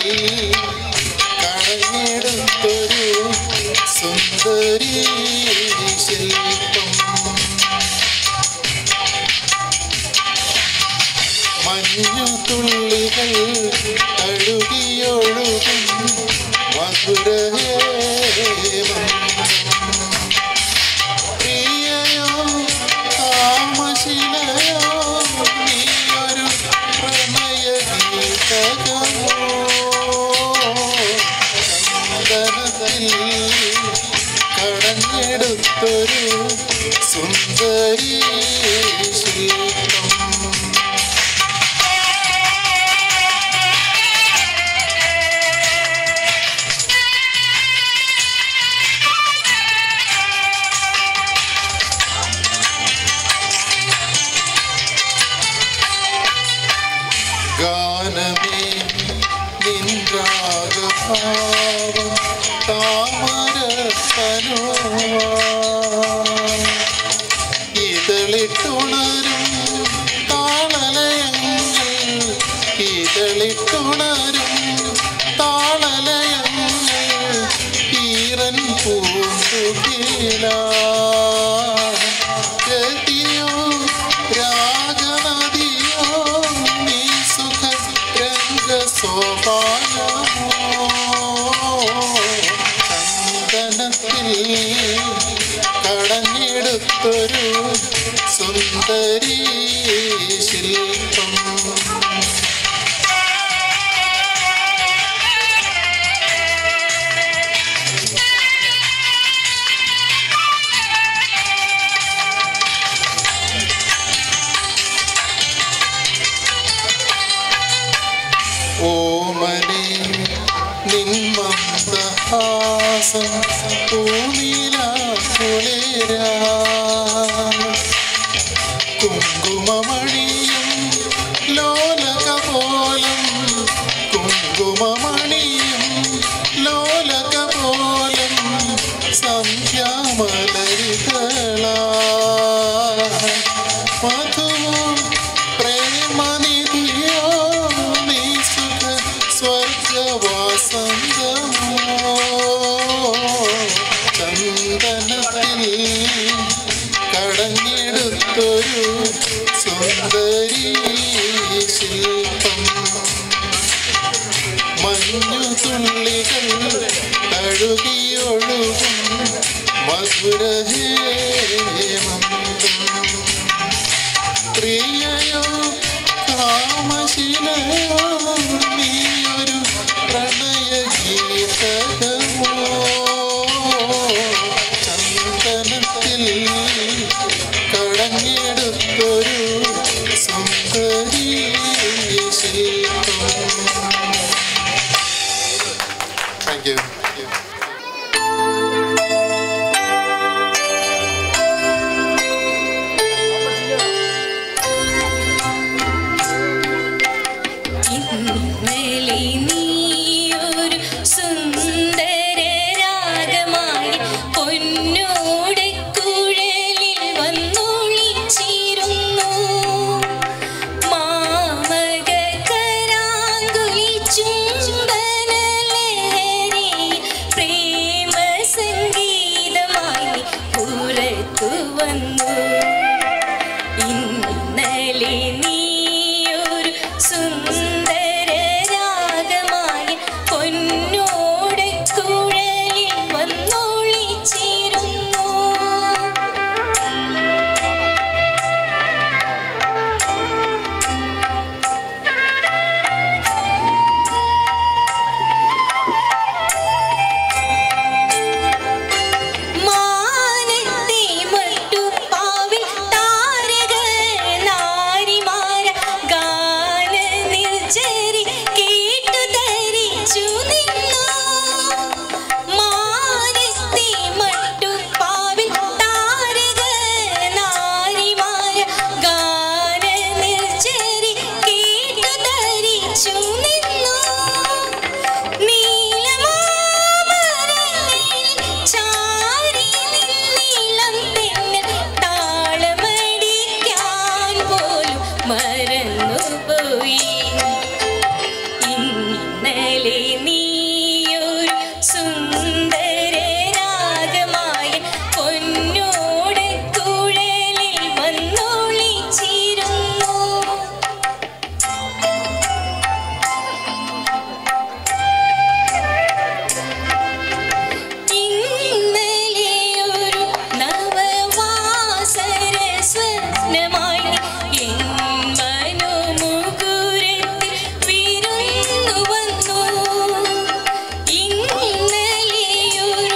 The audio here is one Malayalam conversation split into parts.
കടഞ്ഞെടുത്തൊരു സുന്ദരി ശില്പം മഞ്ഞു തുള്ളികൾ തഴുകിയൊഴുകും മധുരഹേമം പ്രിയയോ കാമശിലയോ നീയൊരു പ്രണയഗീതകമോ ചന്ദനത്തിൽ കടഞ്ഞെടുത്തൊരു സുന്ദരി ശില്പം ഗാനമേ നിൻരാഗഭാവം താമരത്തനോ ഇതളിട്ടുണരും താളലയങ്ങൾ ഇതളിട്ടുണരും താളലയങ്ങൾ ഈറൻ പൂന്തുകില ഗതിയോ രാഗനദിയോ നീ സുഖ രംഗ സോപാനമോ ചന്ദനത്തിൽ കടഞ്ഞെടുത്തൊരു സുന്ദരി ശില്പം ഓമനെ നിന്മന്ദഹാസം പൂനില കുളിരാ കുങ്കുമമണിയും ലോലകപോലം കുങ്കുമമണിയും ലോലകപോലം സന്ധ്യാമലരികളാ മധുവോ പ്രേമനിധിയോ നീ സുഖ സ്വർഗവാസന്തമോ ചന്ദനത്തിൽ കടഞ്ഞെടുത്തൊരു സുന്ദരി ശില്പം മഞ്ഞു തുള്ളികൾ തഴുകിയൊഴുകും മധുരഹേമന്തം പ്രിയയോ കാമശിലയോ നീയൊരു പ്രണയഗീതകമോ ചന്ദനത്തിൽ കടഞ്ഞെടുത്തൊരു സുന്ദരി ശില്പം താങ്ക് യു ഇന്നലെ നീയൊരു സുന്ദര രാഗമായി പൊന്നോടെ കുഴലിൽ വന്നൊളിച്ചിരുന്നു മാമക കരാങ്കുലി ചുംബന ലഹരിയിൽ നീയൊരു സുന്ദര രാഗമായി പൊന്നോട് കുഴലിൽ വന്നൊളിച്ചിരുന്നു ഇന്നലെയൊരു നവവാസര സ്വപ്നമായി എൻ മനോമുകുരത്തിൽ വിരുന്നു വന്നു. ഇന്നലെയൊരു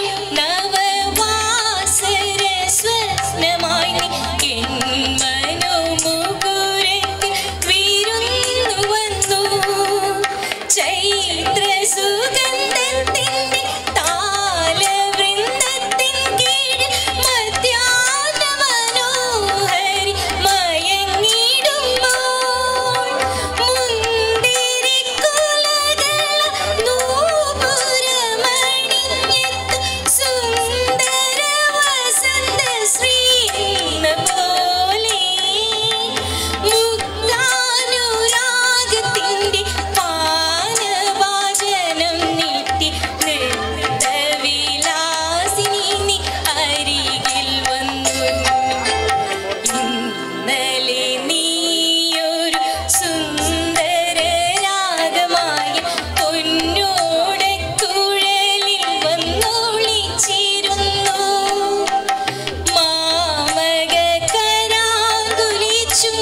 നവവാസര സ്വപ്നമായി എൻ മനോമുകുരത്തിൽ വിരുന്നു വന്നു. ചൈത്ര സുഗന്ധത്തിന്റെ താലവൃന്ദത്തിൻ കീഴിൽ മധ്യാഹ്ന മനോഹരി മയങ്ങിടുമ്പോൾ മുന്തിരിക്കുലകൾ നൂപുരമണിഞ്ഞെത്തും സുന്ദര വസന്ത ശ്രീന പോലെ മുക്താനുരാഗത്തിന്റെ പാനവാചനം നീട്ടി നൃത്തവിലാസിനി നീ അരികിൽ വന്നു ഇന്നലെ നീയൊരു സുന്ദര രാഗമായി പൊന്നോട് കുഴലിൽ വന്നൊളിച്ചിരുന്നു മാമക കരാകുലി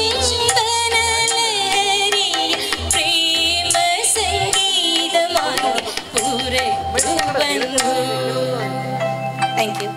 ചുംബനലഹരി പ്രേമ സംഗീതമായി പുറത്തു വന്നു താങ്ക് യു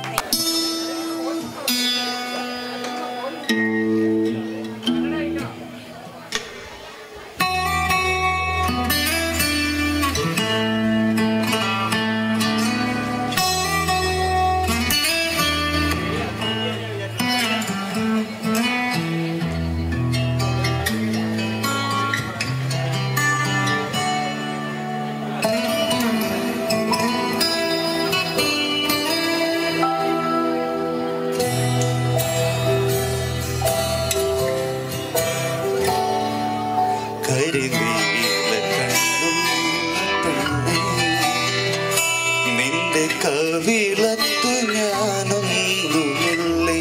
കരിനീല കണ്ണും പെണ്ണേ നിന്റെ കവിളത്തു ഞാനൊന്നുമില്ലേ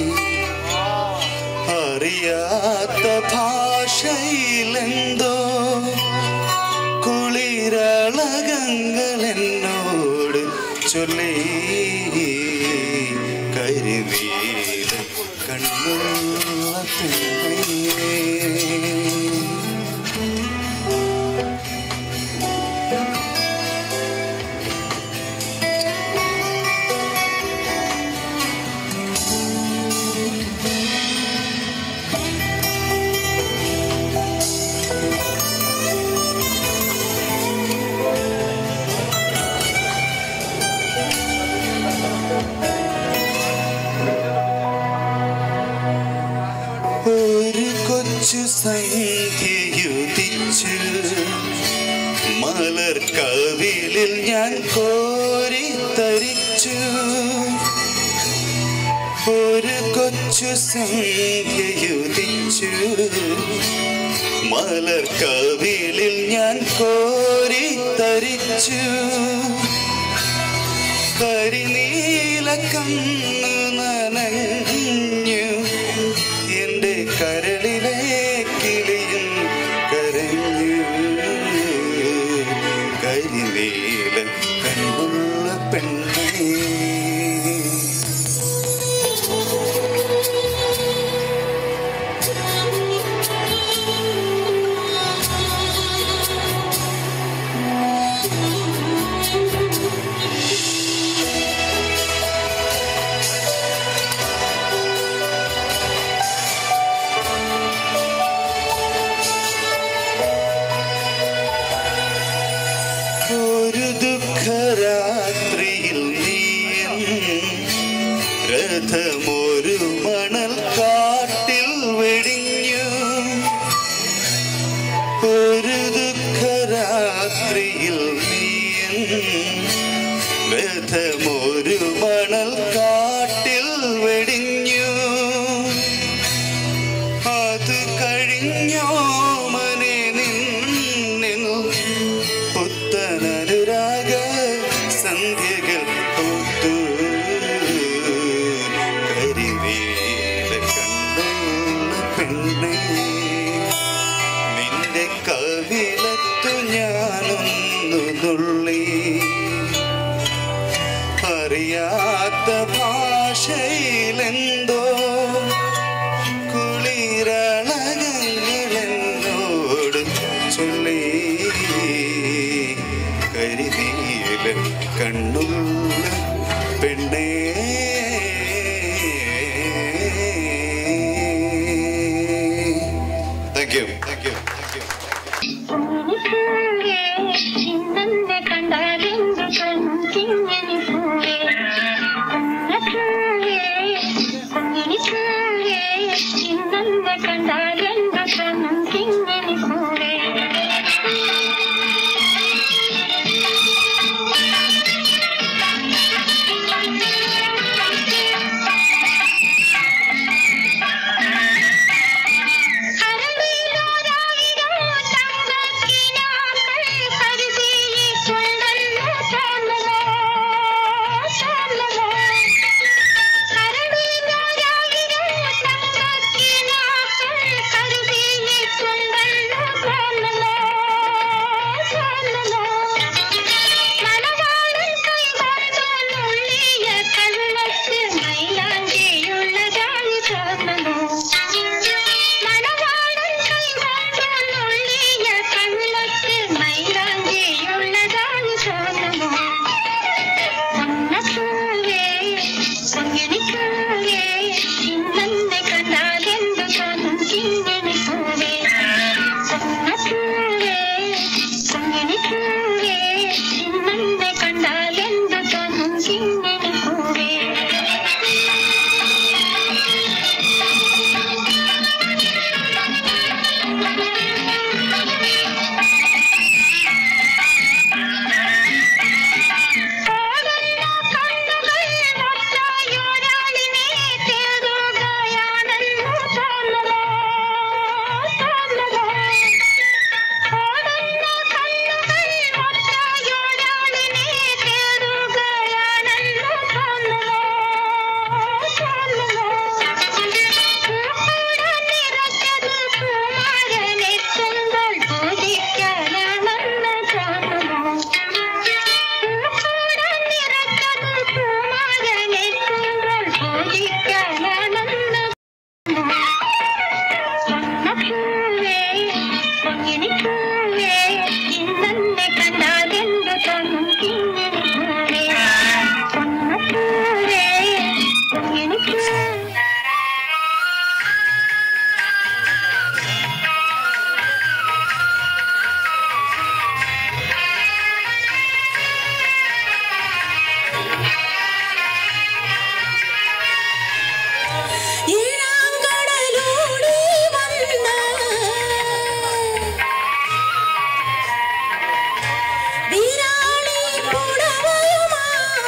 അറിയാത്ത ഭാഷയിലെന്തോ കുളിരളകങ്ങൾ എന്നോട് ചൊല്ലി കരിനീല കണ്ണുള്ള പെണ്ണേ ഒരു കൊച്ചു സംഖ്യയുദിച്ചു മലർ കവിളിൽ ഞാൻ കോരി തരിച്ചു ഒരു കൊച്ചു സംഖ്യയുദിച്ചു മലർ കവിളിൽ ഞാൻ കോരി തരിച്ചു കരിനീല കണ്ണു നനഞ്ഞു എന്റെ കരളിലെ കിളിയും കരഞ്ഞു കരിനീല കണ്ണുള്ള പെണ്ണേ ഒരു ദുഃഖരാത്രിയിൽ നീയും രഥമൊരു മണൽ കാട്ടിൽ വെടിഞ്ഞു ഒരു ദുഃഖരാത്രിയിൽ നീയും രഥമൊരു മണൽ കാട്ടിൽ വെടിഞ്ഞു അത് കഴിഞ്ഞോ മനെ നിന്നിൽ പുത്തന അനുരാഗ സന്ധ്യകൾ പൂത്തു കരിവേല കണ്ണുള്ള പെണ്ണേ നിന്റെ കവിളത്തു ഞാനൊന്നു നുള്ളി അറിയാത്ത ഭാഷയിലെന്തോ കുളിരണങ്ങളെന്നോട് ചൊല്ലി കരിനീല കണ്ണുള്ള പെണ്ണേ thank you thank you thank you പൂവേ ചിന്തന്നെ കണ്ടാലെന്തു കൺകിങ്ങനെ പൂവേ പൂവേ കുഞ്ഞിനി പൂവേ ചിന്തന്നെ കണ്ടാലെന്തു കൺകിങ്ങനെ പൂവേ കണ്ടാലെന്തു തോന്നും കിങ്ങനെ പൂവേ കണ്ടാലെന്തു തോന്നും കിങ്ങനെ പൂവേ പൂവേ എനിക്ക് ഇളങ്കടലൂടെ വന്ന വിരാളി പുടവയുമാ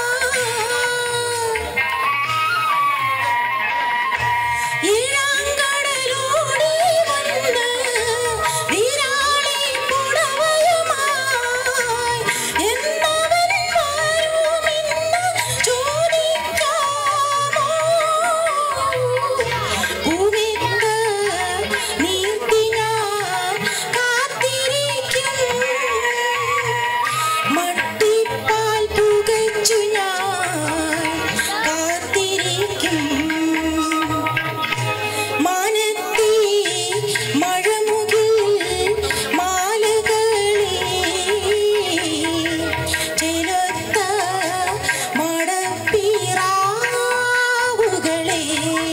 ഇളങ്കടലൂടെ വന്ന വിരാളി പുടവയുമായി എന്നവൻ വരുമെന്ന് ചോദിക്കാമോ പൂവിന്ത നീർത്തി ഞാൻ കാത്തിരിക്കും മട്ടിപ്പാൽ പുകച്ചു ഞാൻ കാത്തിരിക്കും മാനത്തി മഴമുകിൽ മാലകളെ ചെലുത്ത മടപ്പിറാവുകളെ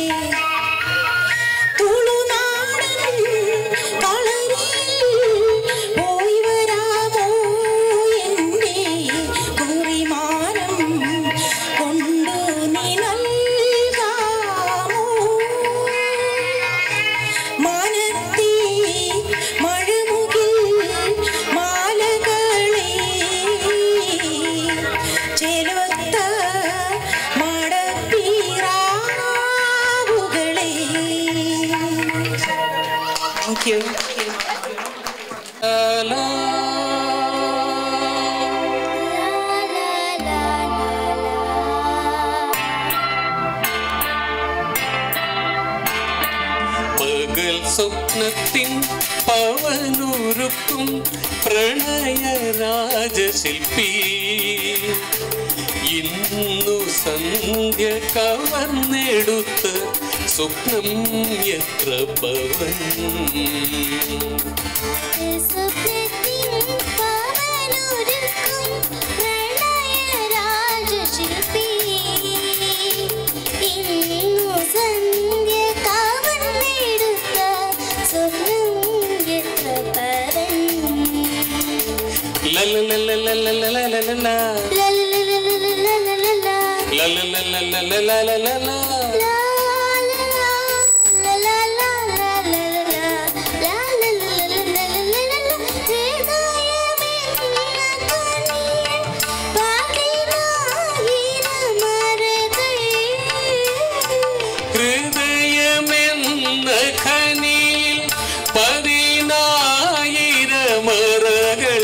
തുളുനാടൻ കളരിൽ പോയി വരാമോ എൻ്റെ കുറിമാനം കൊണ്ടു നീ നൽകാമോ മാനത്തി മഴമുകിൽ മാലകളെ ചെലുത്ത മടപ്പിറാവുകളെ Thank you. സ്വപ്നത്തിൻ പവനൊരുക്കും പ്രണയ രാജശില്പി ഇന്നു സന്ധ്യ കവർന്നെടുത്ത് സ്വപ്നം എത്ര പവൻ സ്വപ്നത്തിൻ പവനൊരുക്കും പ്രണയരാജശില്പി. ഇന്നു സന്ധ്യ കവർന്നെടുത്ത സ്വപ്നം എത്ര പവൻ. ലലലലലലലലലല. ലലലലലലലലല. ലലലലലലലലല. ഹൃദയമെന്ന ഖനിയിൽ പതിനായിരമറകൾ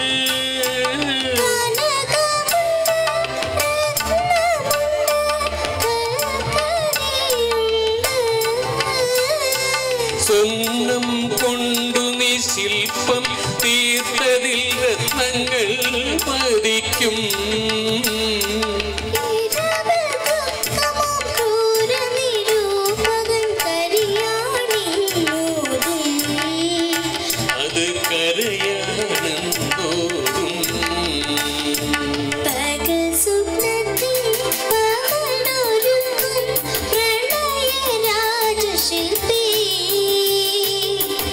സ്വർണം കൊണ്ടു നീ ശില്പം തീർത്തതിൽ രത്നങ്ങൾ പതിക്കും അത് കരയാണെന്നോടും ശില്പി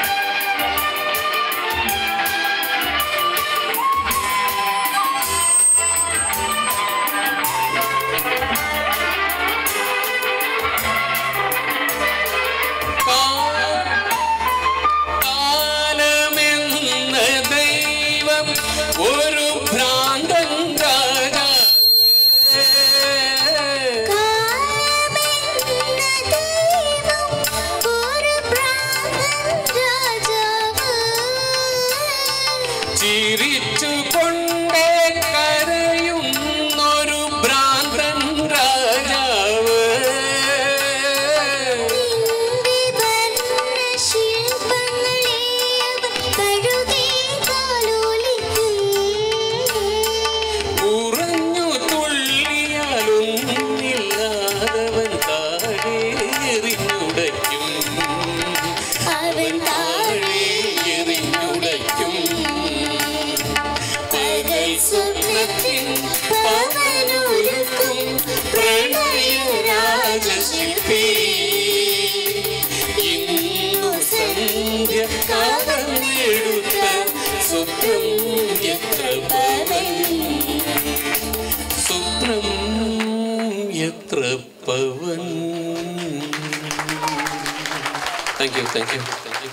കാലമെന്ന ദൈവം ഒരു ഭ്രാന്തൻ രാജാ ചിരിച്ചു കൊണ്ടേ കരയുന്നൊരു ഭ്രാന്തൻ രാജാവ് ഉറഞ്ഞു തുള്ളിയാലൊന്നില്ലാതവൻ താഴെ എറിഞ്ഞുടയ്ക്കും അവൻ താഴെ എറിഞ്ഞുടയ്ക്കും പകൽ സ്വപ്നത്തിൻ പവനൊരുക്കും പ്രണയ രാജശില്പി ഇന്നു സന്ധ്യ കവർന്നെടുത്ത സ്വപ്നം എത്ര പവൻ സ്വപ്നം എത്ര പവൻ thank you thank you thank you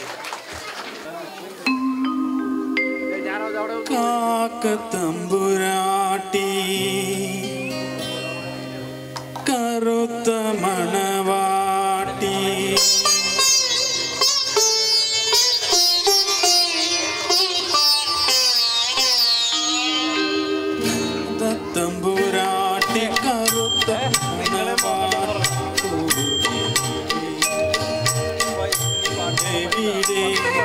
കാക്കത്തമ്പുരാട്ടി കറുത്ത മണവാട്ടി തമ്പുരാട്ടി കറുത്ത മണവാട്ടി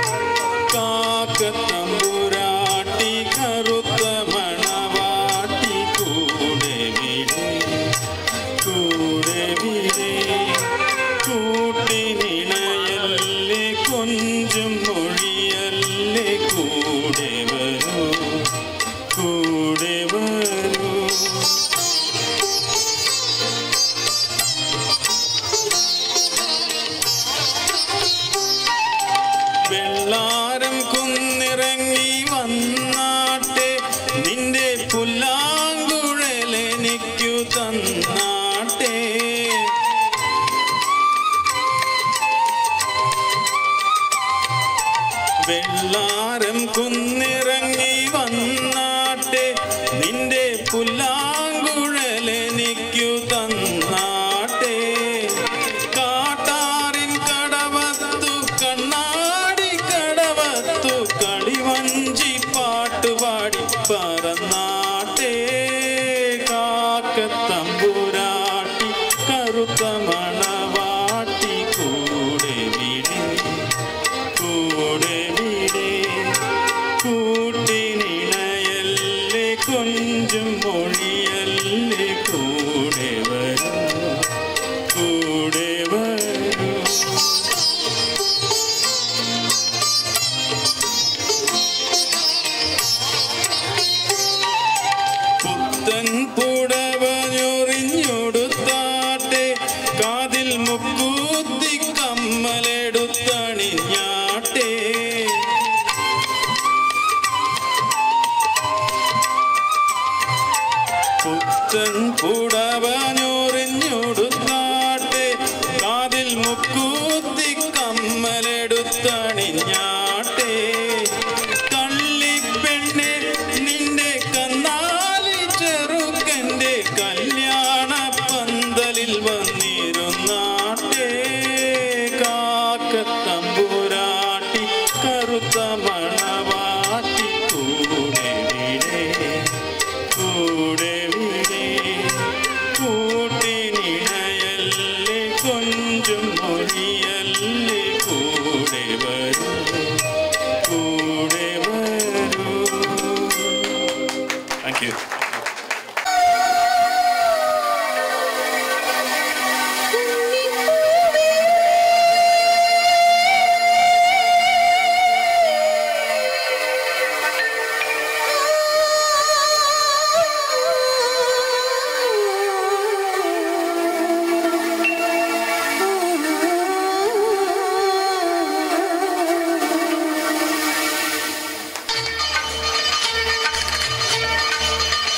കാക്കത്തമ്പുരാട്ടി കറുത്ത മണവാട്ടി കൂടെ വിടേ കൂടെ വിടേ കൂട്ടിനിണയല്ലേ കൊഞ്ചും മൊഴിയല്ലേ കൂടെ വരൂ കൂടെ വരൂ വെള്ളാരം കുന്നിറങ്ങി വന്നാട്ടെ നിന്റെ പുല്ലാങ്കുഴലെനിക്കു തന്നാട്ടെ വെള്ളാരം കുന്നിറങ്ങി വന്നാട്ടെ നിന്റെ പുല്ലാങ്കുഴലെനിക്കു തന്നാട്ടെ കാട്ടാറിൻ കടവത്തു കണ്ണാടി കടവത്തു കളിവഞ്ചി പാട്ടുപാടി പറന്നാട്ടെ കാക്കത്തമ്പുരാട്ടി കറുത്ത മണവാട്ടി കൂടെ വിടി കൊഞ്ചും മൊഴിയല്ലേ കൂടെ വരൂ കൂടെ വരൂ പുത്തൻ പുടവഞ്ഞൊറിഞ്ഞൊടുത്താട്ടെ കാതിൽ മുക്കൂത്തി കമ്മലെടുത്തണിഞ്ഞാട്ടെ പുത്തൻ പുടവഞ്ഞൊറിഞ്ഞൊടുത്താട്ടെ കാതിൽ മുക്കൂത്തി കമ്മലെടുത്തണിഞ്ഞാട്ടെ കള്ളിപ്പെണ്ണെ നിന്റെ കന്നാലി ചെറുക്കൻ്റെ കല്യാണ പന്തലിൽ വന്നിരുന്നാട്ടെ കാക്കത്തമ്പുരാട്ടി കറുത്ത മണവാട്ടി കൂടെ വിടേ കൂടെ വിടേ കൂട്ടിനിണയല്ലേ കൊഞ്ചും മൊഴിയല്ലേ കൂടെ വരൂ കൂടെ വരൂ താങ്ക് യു ആ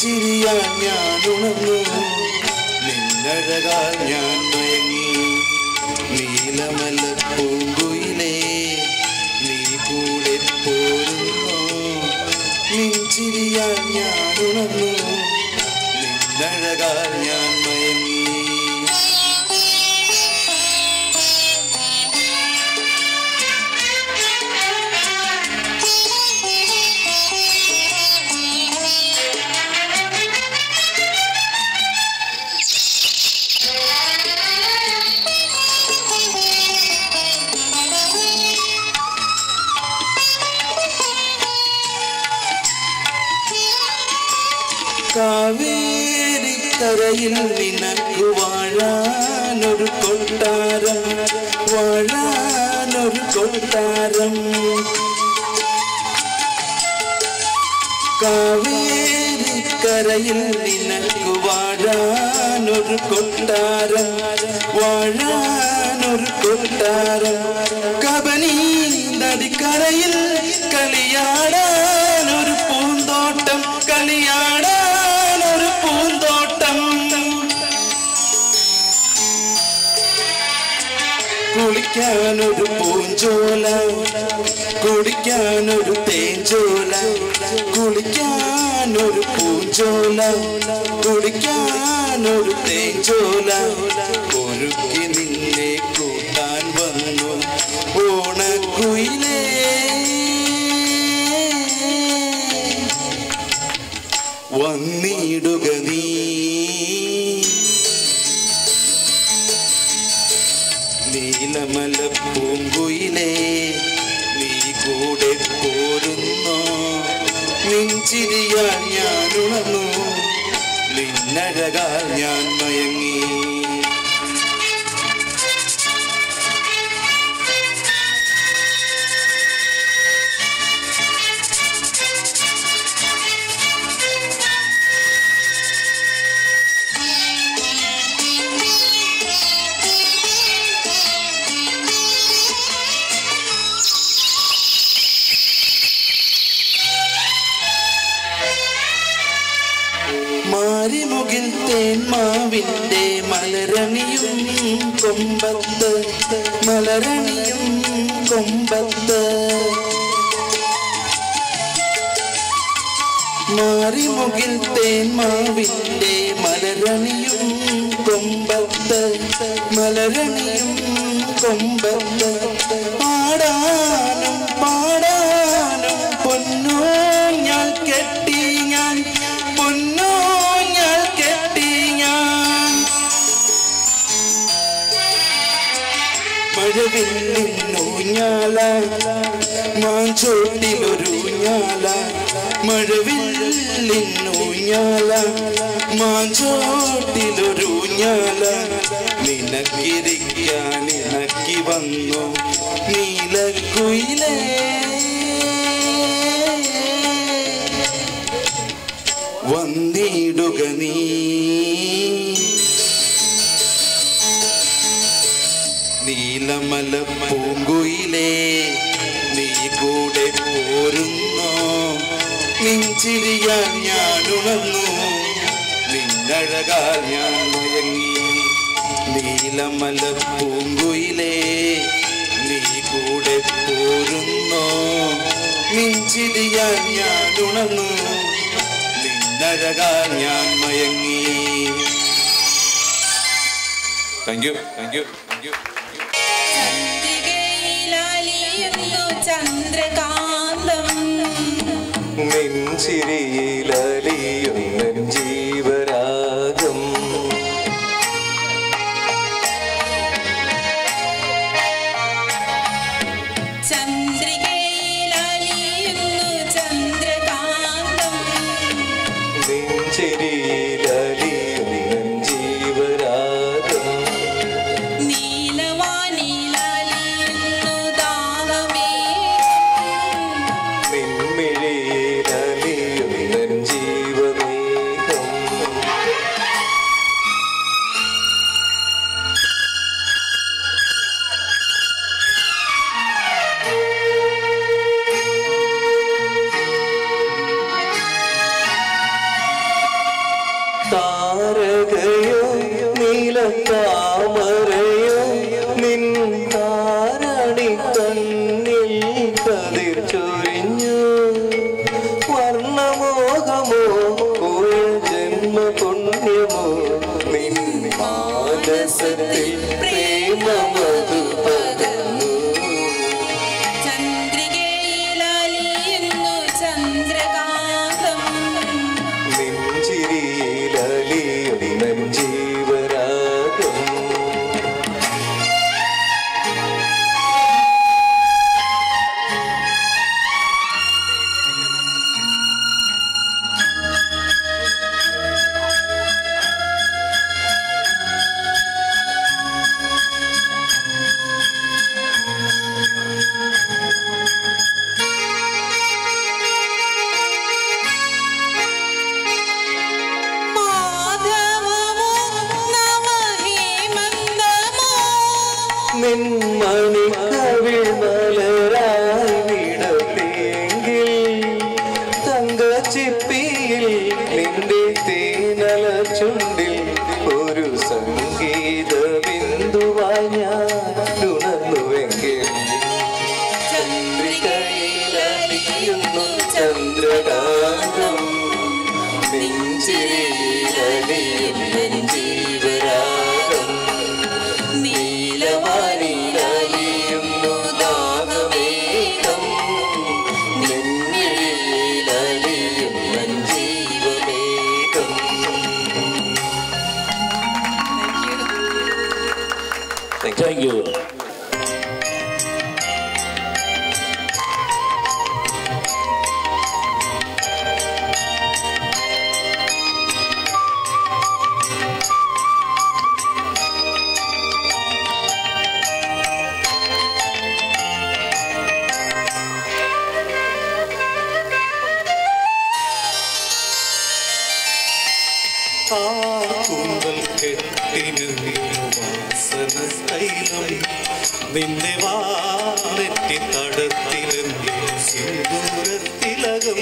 നിൻചിരിയാൽ ഞാൻ ഉണർന്നു നിന്നഴകാൽ ഞാൻ മയങ്ങി നീലമല പൂങ്കുയിലേ നീ കൂടെ പോരുന്നു നിൻചിരിയാൽ ഞാൻ ഉണർന്നു നിന്നഴകാൽ ഞാൻ മയങ്ങി കാവേരി കരയിൽ നിനക്ക് വാഴാനൊരു കൊട്ടാരം വാഴാനൊരു കൊട്ടാരം കാവേരി കരയിൽ നിനക്ക് വാഴാനൊരു കൊട്ടാരം വാഴാനൊരു കൊട്ടാരം കബനി നദിക്കരയിൽ കളിയാടാനൊരു പൂന്തോട്ടം കളിയാടാനൊരു പൂന്തോട്ടം കുളിക്കാനൊരു പൂഞ്ചോല കുടിക്കാനൊരു തേഞ്ചോല കുളിക്കാനൊരു പൂഞ്ചോല കുടിക്കാനൊരു തേഞ്ചോല ഒരുക്കി നിന്നെ കൂട്ടാൻ വന്നു ഓണക്കുയിലേ വന്നിടുക നീ നീലമല പൂങ്കുയിലേ നീ കൂടെ പോരുന്നോ നിൻചിരിയാൽ ഞാൻ ഉണർന്നു നിന്നഴകാൽ ഞാൻ മയങ്ങി മാരിമുകിൽ തേന്മാവിൻ്റെ മലരണിയും കൊമ്പത്ത് മലരണിയും കൊമ്പത്ത് മാറിമുകിൽ തേന്മാവിൻ്റെ മലരണിയും കൊമ്പത്ത് മലരണിയും കൊമ്പത്ത് പാടാനും പാടാനും പൊന്നോ ഞാൻ കെട്ടി ഞാൻ പൊന്നോ ഞാൻ കെട്ടി ഞാൻ മഴവില്ലിന്നൂഞ്ഞാല മാഞ്ചോട്ടിലൊരൂഞ്ഞാല മഴവില്ലിന്നൂഞ്ഞാല മാഞ്ചോട്ടിലൊരൂഞ്ഞാല നിനക്കിരിക്കാൻ ഇണക്കി വന്നു നീലക്കുയിലേ വന്നിടുക നീ നീലമല പൂങ്കുയിലേ നീ കൂടെ പോരുന്നോ നെഞ്ചിരിയാൻ ഞാൻ ഉണർന്നു നിന്നഴകാൽ ഞാൻ മയങ്ങി നീലമല പൂങ്കുയിലേ നീ കൂടെ പോരുന്നോ നെഞ്ചിരിയാൻ ഞാൻ ഉണർന്നു നിന്നഴകാൽ ഞാൻ മയങ്ങി thank you thank you thank you ചന്ദ്രികയിലലിയുന്നു ചന്ദ്രകാന്തം നെഞ്ചിരിയിലലിയുന്ന ജീവരാഗം ചന്ദ്രികയിലലിയുന്നു ചന്ദ്രകാന്തം നെഞ്ചിരിയിലലിയുന്ന ജീവരാഗം നീലവാനിലലിയുന്നു ദാഹമേ നിൻമിഴിയിലലിയുന്ന ജീവമേഘം നീലത്താമരയോ നിൻ താരണി കണ്ണിൽ കതിർ ചൊരിഞ്ഞു വർണ്ണമോഹമോ പോയ ജന്മ പുണ്യമോ നിൻ മാനസത്തിൽ പ്രേമമതു പകർന്നു ചന്ദ്രികയിലലിയുന്നു ചന്ദ്രകാന്തം നെഞ്ചിരിയിലലിയുന്ന ജീവരാഗം മാധവമോ നവഹേമന്തമോ നിന്മണിക്കവിൾ മലരായി വിടത്തേങ്കിൽ തങ്കച്ചിപ്പിയിൽ നിന്റെ തേനല ചുണ്ടിൽ ഒരു സംഗീത ബിന്ദുവായി ഞാൻ ഉണർന്നുവെങ്കിൽ ചന്ദ്രികയിലലിയുന്നു ചന്ദ്രകാന്തം നെഞ്ചിരിയിലലിയുന്ന ജീവരാഗം നീലവാനിലലിയുന്നു ദാഹമേഘം നെഞ്ചിരിയിലലിയുന്ന ജീവമേഘം താങ്ക് യു കാക്കുമ്പൽ കെട്ടിന് വാസന തൈലം നിന്റെ വാനെറ്റി തടത്തിലെന്തി സിന്ദൂരത്തിലകം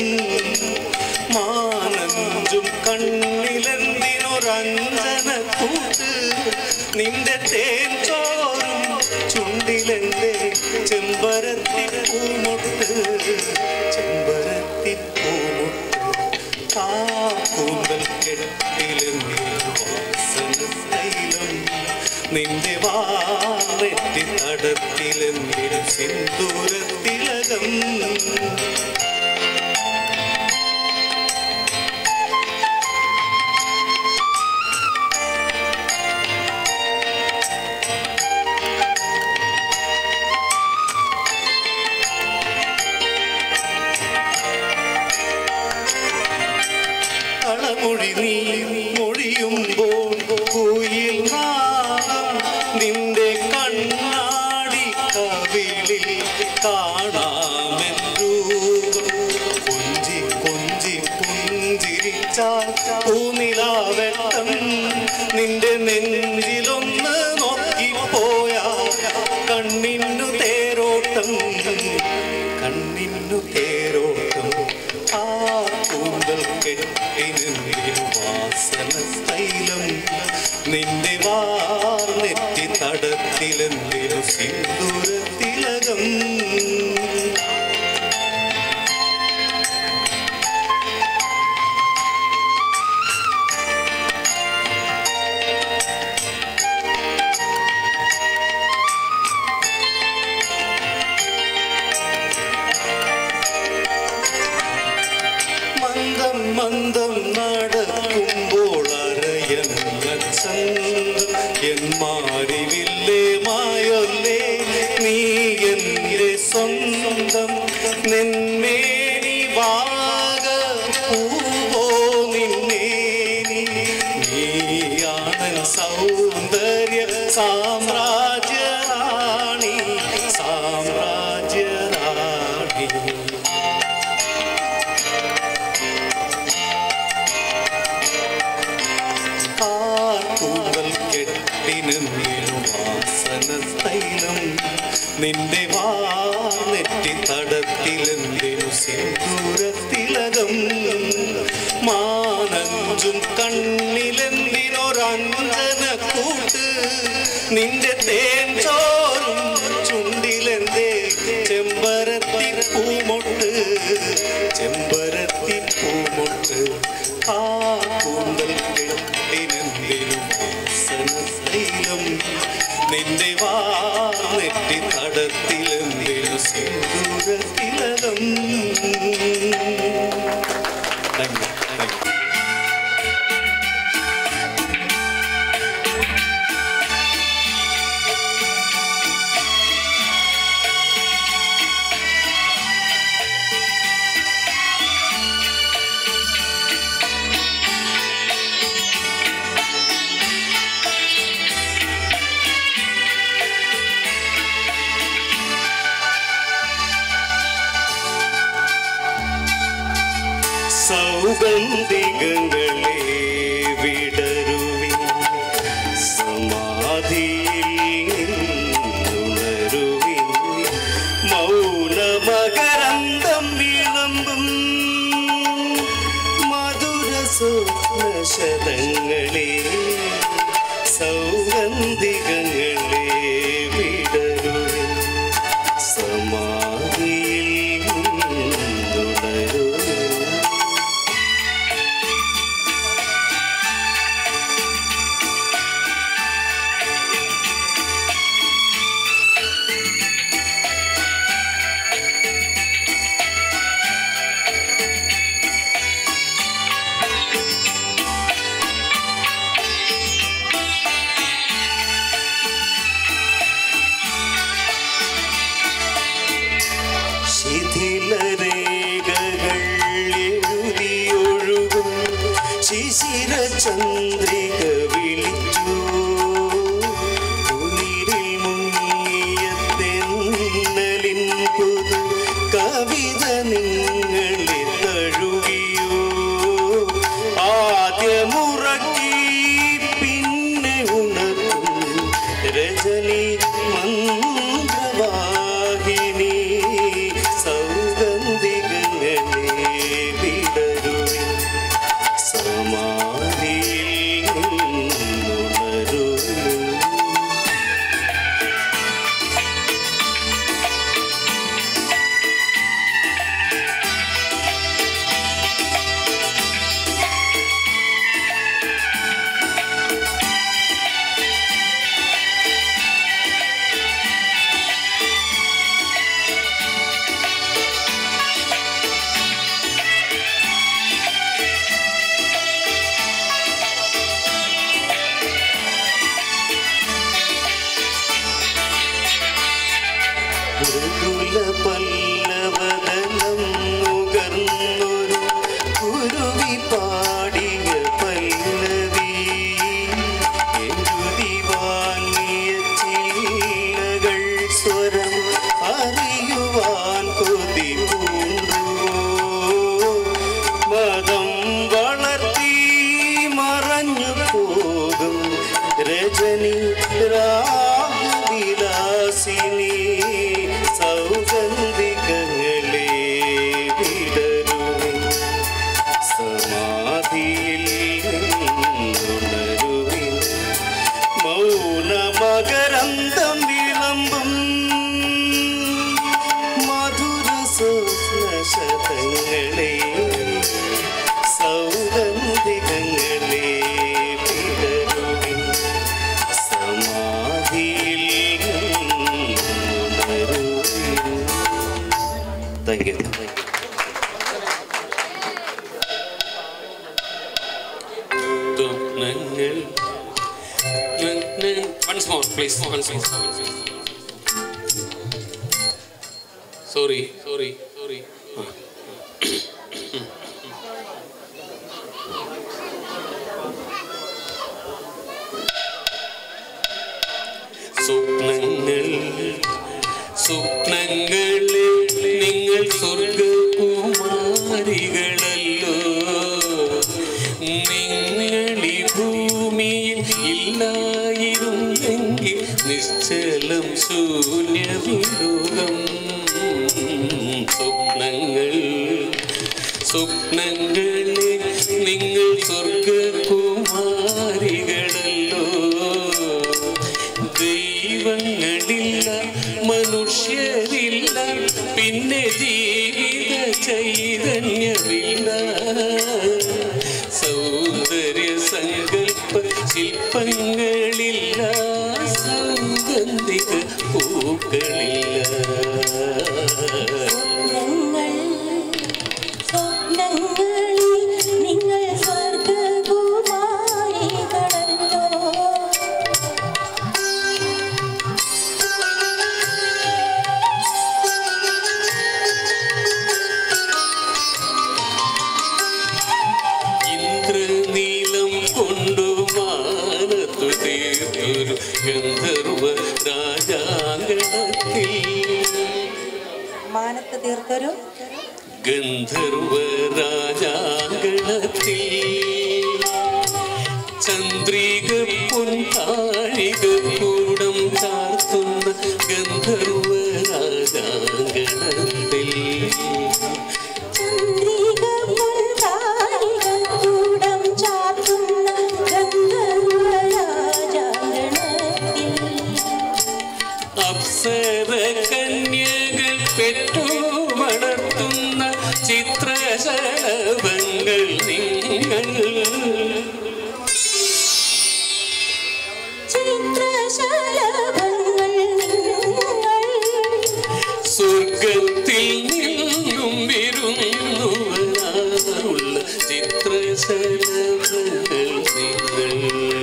മാനഞ്ചും കണ്ണിലെന്തിനൊരഞ്ജന കൂട്ട് നിന്റെ തേൻ ചോറും ചുണ്ടിലെന്റെ ചെമ്പരത്തി പൂമൊട്ട് ചെമ്പരത്തി പൂമൊട്ട് കാക്കൂന്തൽ കെട്ടിലെന്നി വാസന തൈലം നിന്റെ വാറെറ്റി തടത്തിലെന്നി സിന്ദൂരത്തിലകം കളമൊഴി നീ മൊഴിയുമ്പോൾ കുയിൽ നാദം നിന്റെ കണ്ണാടി കവിളിൽ കാണാമെൻ രൂപം കൊഞ്ചി കൊഞ്ചി പുഞ്ചിരിച്ചാൽ പൂനിലാവെട്ടം നിന്റെ നെഞ്ചിലൊന്ന് നോക്കിപ്പോയാ കണ്ണിന്നു തേരോട്ടം കണ്ണിന്നു തേരോട്ടം ആ കൂന്തൽ കെട്ടിന് വാസന തൈലം നിന്റെ വാർന്നെറ്റി തടത്തിലെന്തിനു സിന്ദൂരത്തിലകം മന്ദം മന്ദം നടക്കുമ്പോൾ അരയുന്ന ചന്തം എൻ മാറിവില്ലേ മായൊല്ലേ നീ എന്റെ സ്വന്തം നിന്നേനി വാക പൂവോ നിന്നേനി നീയാണൻ സൗന്ദര്യ സാമ്രാജ്യ റാണി സാമ്രാജ്യ റാണി കാർത്തൂവൽ കെട്ടിന് വാസന തൈലം നിന്റെ വാനെറ്റി തടത്തിലെന്തിനു സിന്ദൂരത്തിലകം മാനഞ്ചും കണ്ണിലെന്തിനൊരഞ്ജന കൂട്ട് നിന്റെ തേൻ ചോറും ചുണ്ടിലെന്തേ ചെമ്പരത്തി പൂമൊട്ട് ചെമ്പരത്തി പൂമൊട്ട് ആ കൂന്തൽ കെട്ടിനെന്തിനും വാസനശൈലം നിന്റെ വാ നെറ്റി തടത്തിലെന്തിനു സിന്ദൂരത്തിലകം താങ്ക് യു താങ്ക് യു സൗഗന്ധികങ്ങളെ വിടരുവിൻ സമാധിയിൽ നിന്നുണരുവിൻ മൗനമകരന്തം വിളമ്പും മധുര സ്വപ്നശതങ്ങളെ സൗഗന്ധികങ്ങളെ വിടരുവിൻ സമാധിയിൽ നിന്നുണരുവിൻ ശിഥിലരേഖകൾ എഴുതിയൊഴുകും ശിശിര ചന്ദ്രിക വിളിച്ചു കുളിരിൽ മുങ്ങിയ തെന്നലിൻ പുതു കവിത നിങ്ങളെ തഴുകിയോ ആദ്യമുറക്കി പിന്നെ ഉണർത്തും രജനി മന്ത്രവാഹിനി സൗഗന്ധികങ്ങളെ വിടരുവിൻ സമാധിയിൽ നിന്നുണരുവിൻ മൃദുല പല്ലവദനം നുകർന്നൊരു കുരുവി പാടിയ പല്ലവി എഴുതി വാങ്ങിയ ചില്ലകൾ സ്വരം അറിയുവാൻ കൊതി പൂണ്ടുവോ മതം വളർത്തി മറഞ്ഞു പോകും രജനി രാഗവിലാസിനി സൗഗന്ധികങ്ങളെ വിടരുവിൻ സമാധിയിൽ നിന്നുണരുവിൻ മൗനമകരന്തം വിളമ്പും മധുര സ്വപ്നശതങ്ങളെ സൗഗന്ധികങ്ങളെ വിടരുവിൻ സമാധിയിൽ നിന്നുണരുവിൻ താങ്ക് യു സ്വപ്നങ്ങൾ once more please once more sorry sorry sorry സ്വപ്നങ്ങൾ സ്വപ്നങ്ങളിൽ നിങ്ങൾ സ്വർഗകുമാരികളല്ലോ നിങ്ങളീ ഭൂമിയിൽ ഇല്ലായിരുന്നെങ്കിൽ നിശ്ചലം ശൂന്യവിലോകം സ്വപ്നങ്ങൾ സ്വപ്നങ്ങളെ നിങ്ങൾ സ്വർഗകുമാരികളല്ലോ സൗന്ദര്യ സങ്കല്പ ശില്പങ്ങളില്ല സൗഗന്ധിക പൂക്കളില്ല സ്വപ്നങ്ങൾ സ്വപ്നങ്ങളിൽ നിങ്ങൾ സ്വർഗകുമാരികളല്ലോ ഇന്ദ്രനീലം കൊണ്ടു മാനത്തു തീർത്തൊരു ഗന്ധർവ രാജാങ്കണത്തിൽ മാനത്ത് തീർത്തൊരു ഗന്ധർവ രാജാങ്കണത്തിൽ ചന്ദ്രിക പൊൻതാഴിക കൂടം ചാർത്തുന്ന ഗന്ധർവ രാജാങ്കണത്തിൽ ചന്ദ്രിക പൊൻതാരിക കൂടം ചാർത്തുന്ന ഗന്ധർവരാജാങ്കണത്തിൽ അപ്സര കന്യകൾ പെറ്റു വളർത്തുന്ന ചിത്രശലഭങ്ങൾ നിങ്ങൾ ചിത്രശലഭങ്ങൾ നിങ്ങൾ സ്വർഗത്തിൽ നിന്നും വിരുന്നുവരാറുള്ള ചിത്രശലഭങ്ങൾ നിങ്ങൾ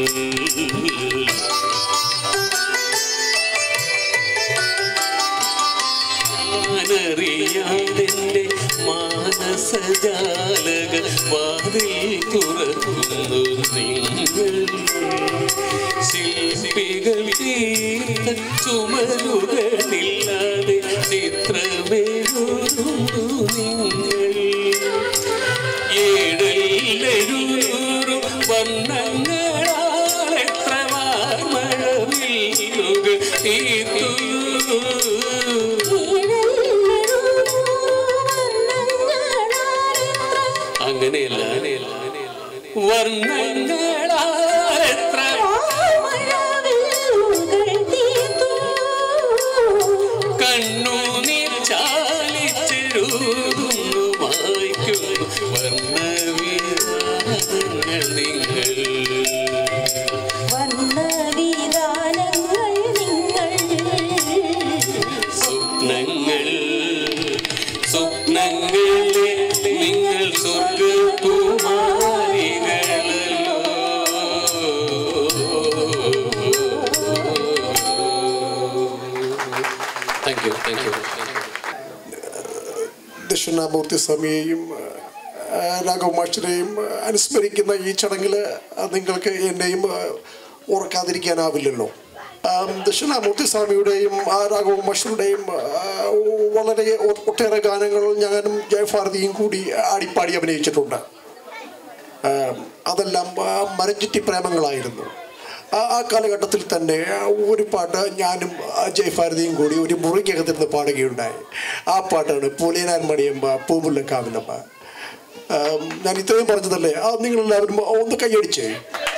ഞാനറിയാതെന്റെ മാനസജാലക വാതിൽ തുറക്കുന്നു നിങ്ങൾ ശില്പികൾ തീർത്ത ചുമരുകളില്ലാതെ ചിത്രമേറുന്നു നിങ്ങൾ ഏഴെല്ലൂറും വർണ്ണങ്ങളാൽ എത്ര വാർമഴവില്ലുകൾ തീർത്തു അങ്ങനെയല്ല അങ്ങനെയല്ല വർണ്ണങ്ങളാൽ എത്ര കണ്ണുനീർ ചാലിച്ചെഴുതുന്നു വായിക്കുന്നു വർണ്ണവിധാനങ്ങൾ നിങ്ങൾ സ്വപ്നങ്ങൾ സ്വപ്നങ്ങളെ നിങ്ങൾ സ്വർഗകുമാരികളല്ലോ thank you thank you Dakshinamoorthy സ്വാമിയെയും ആ, രാഘവമാഷിനെയും അനുസ്മരിക്കുന്ന ഈ ചടങ്ങിൽ നിങ്ങൾക്ക് എന്നെയും ആ, ഓർക്കാതിരിക്കാനാവില്ലല്ലോ ആ, ദക്ഷിണാമൂർത്തി സ്വാമിയുടെയും ആ, രാഘവമാഷിയുടെയും ആ, വളരെ ഒ- ഒട്ടേറെ ഗാനങ്ങൾ ഞാനും ജയഭാരതിയും കൂടി ആടിപ്പാടി അഭിനയിച്ചിട്ടുണ്ട് ആ, അതെല്ലാം ആ, മരഞ്ചുറ്റി പ്രേമങ്ങളായിരുന്നു ആ ആ കാലഘട്ടത്തിൽ തന്നെ ആ, ഒരു പാട്ട് ഞാനും ആ, ജയഭാരതിയും കൂടി ഒരു മുറിക്കകത്തിരുന്ന് പാടുകയുണ്ടായി ആ പാട്ടാണ് പുലിയനാൻ മണിയമ്മ പൂമുല്ലക്കാവിലമ്മ ആ, ഞാൻ ഇത്രയും പറഞ്ഞതല്ലേ ആ നിങ്ങളെല്ലാവരും ഒന്ന് കൈയടിച്ചേ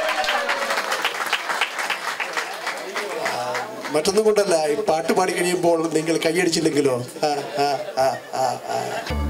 ആ, മറ്റൊന്നും കൊണ്ടല്ല ഈ പാട്ട് പാടി കഴിയുമ്പോൾ നിങ്ങൾ കൈയടിച്ചില്ലെങ്കിലോ ആ, ആ, ആ, ആ, ആ.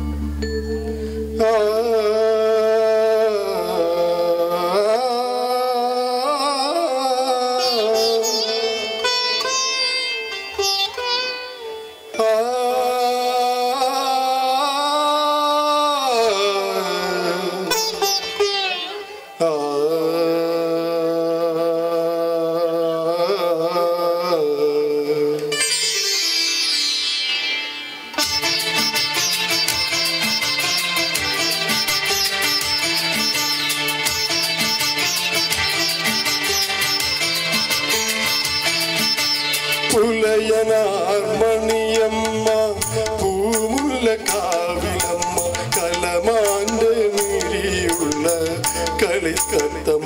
പുലയനാർമണിയമ്മ പൂമുല്ല കാവിലമ്മ കലമാന്റെ മിഴിയുള്ള കളിക്കത്തമ്മ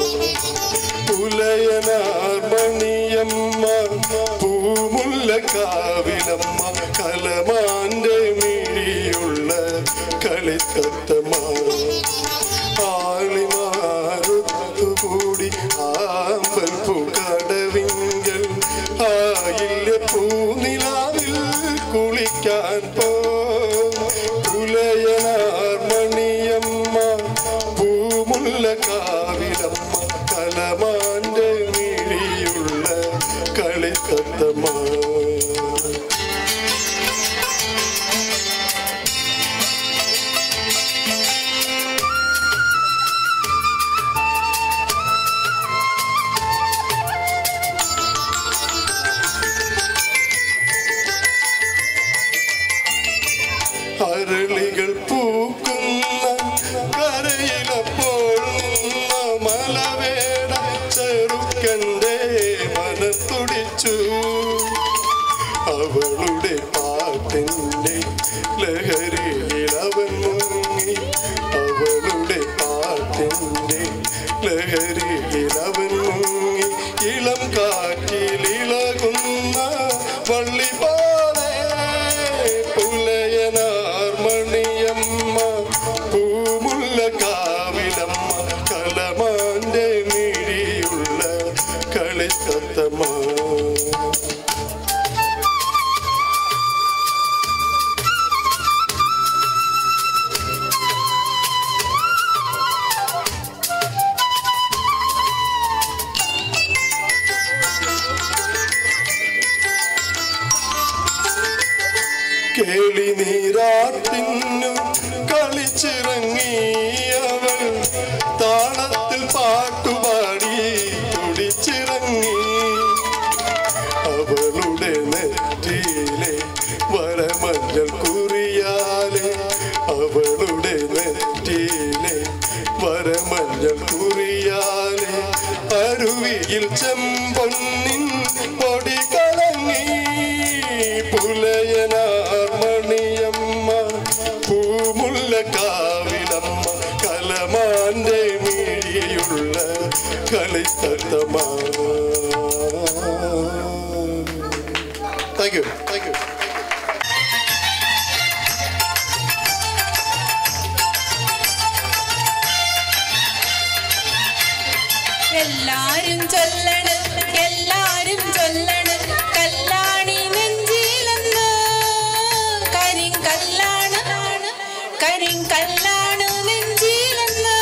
പുലയനാർമണിയമ്മ പൂമുല്ല കാവിലമ്മ കലമാന്റെ മിഴിയുള്ള കളിക്കത്തമ്മ ആളിമാറുത്തുകൂടി ആമ്പൽ പൂക്കടവിങ്കൽ ആയില്ല പൂനിലാവിൽ കുളിക്കാൻ പോ പുലയനാർ മണിയമ്മ പൂമുല്ലക്കാവിലമ്മ കലമാന്റെ മിഴിയുള്ള കളിത്തത്തമ്മ അരളികൾ പൂക്കുന്ന കരയിലപ്പോൾ നിന്ന മലവേട ചെറുക്കൻ്റെ മനത്തുടിച്ചു അവളുടെ പാട്ടിൻ്റെ ലഹരിയിൽ അവൻ മുങ്ങി അവളുടെ പാട്ടിൻ്റെ ലഹരിയിൽ അവൻ മുങ്ങി ഇളം കാറ്റിൽ ഇളകുന്ന വള്ളി പോലെ പുലയനാർമണിയമ്മ പൂമുല്ല കാവിലമ്മ കലമാന്റെ മിഴിയുള്ള കളിത്തത്തമ്മ കേളി നീരാട്ടിന്നു കളിച്ചിറങ്ങി അവൾ താളത്തിൽ പാട്ടുപാടി തുടിച്ചിറങ്ങി അവളുടെ നെറ്റിയിലെ വരമഞ്ഞൾ കുറിയാലെ അവളുടെ നെറ്റിയിലെ വരമഞ്ഞൾ കുറിയാലെ അരുവിയിൽ ചെമ്പൊന്നിൻ പൊടി കളങ്ങി പുലയനാർമണിയമ്മ പൂമുല്ല കാവിലമ്മ കലമാന്റെ മിഴിയുള്ള കളിത്തത്തമ്മ താങ്ക് യു താങ്ക് യു എല്ലാരും ചൊല്ലണ് എല്ലാരും ചൊല്ലണ് കല്ലാണി നെഞ്ചിലെന്ന് കരിങ്കല്ലാണ് കരിങ്കല്ലാണ് നെഞ്ചിലെന്ന്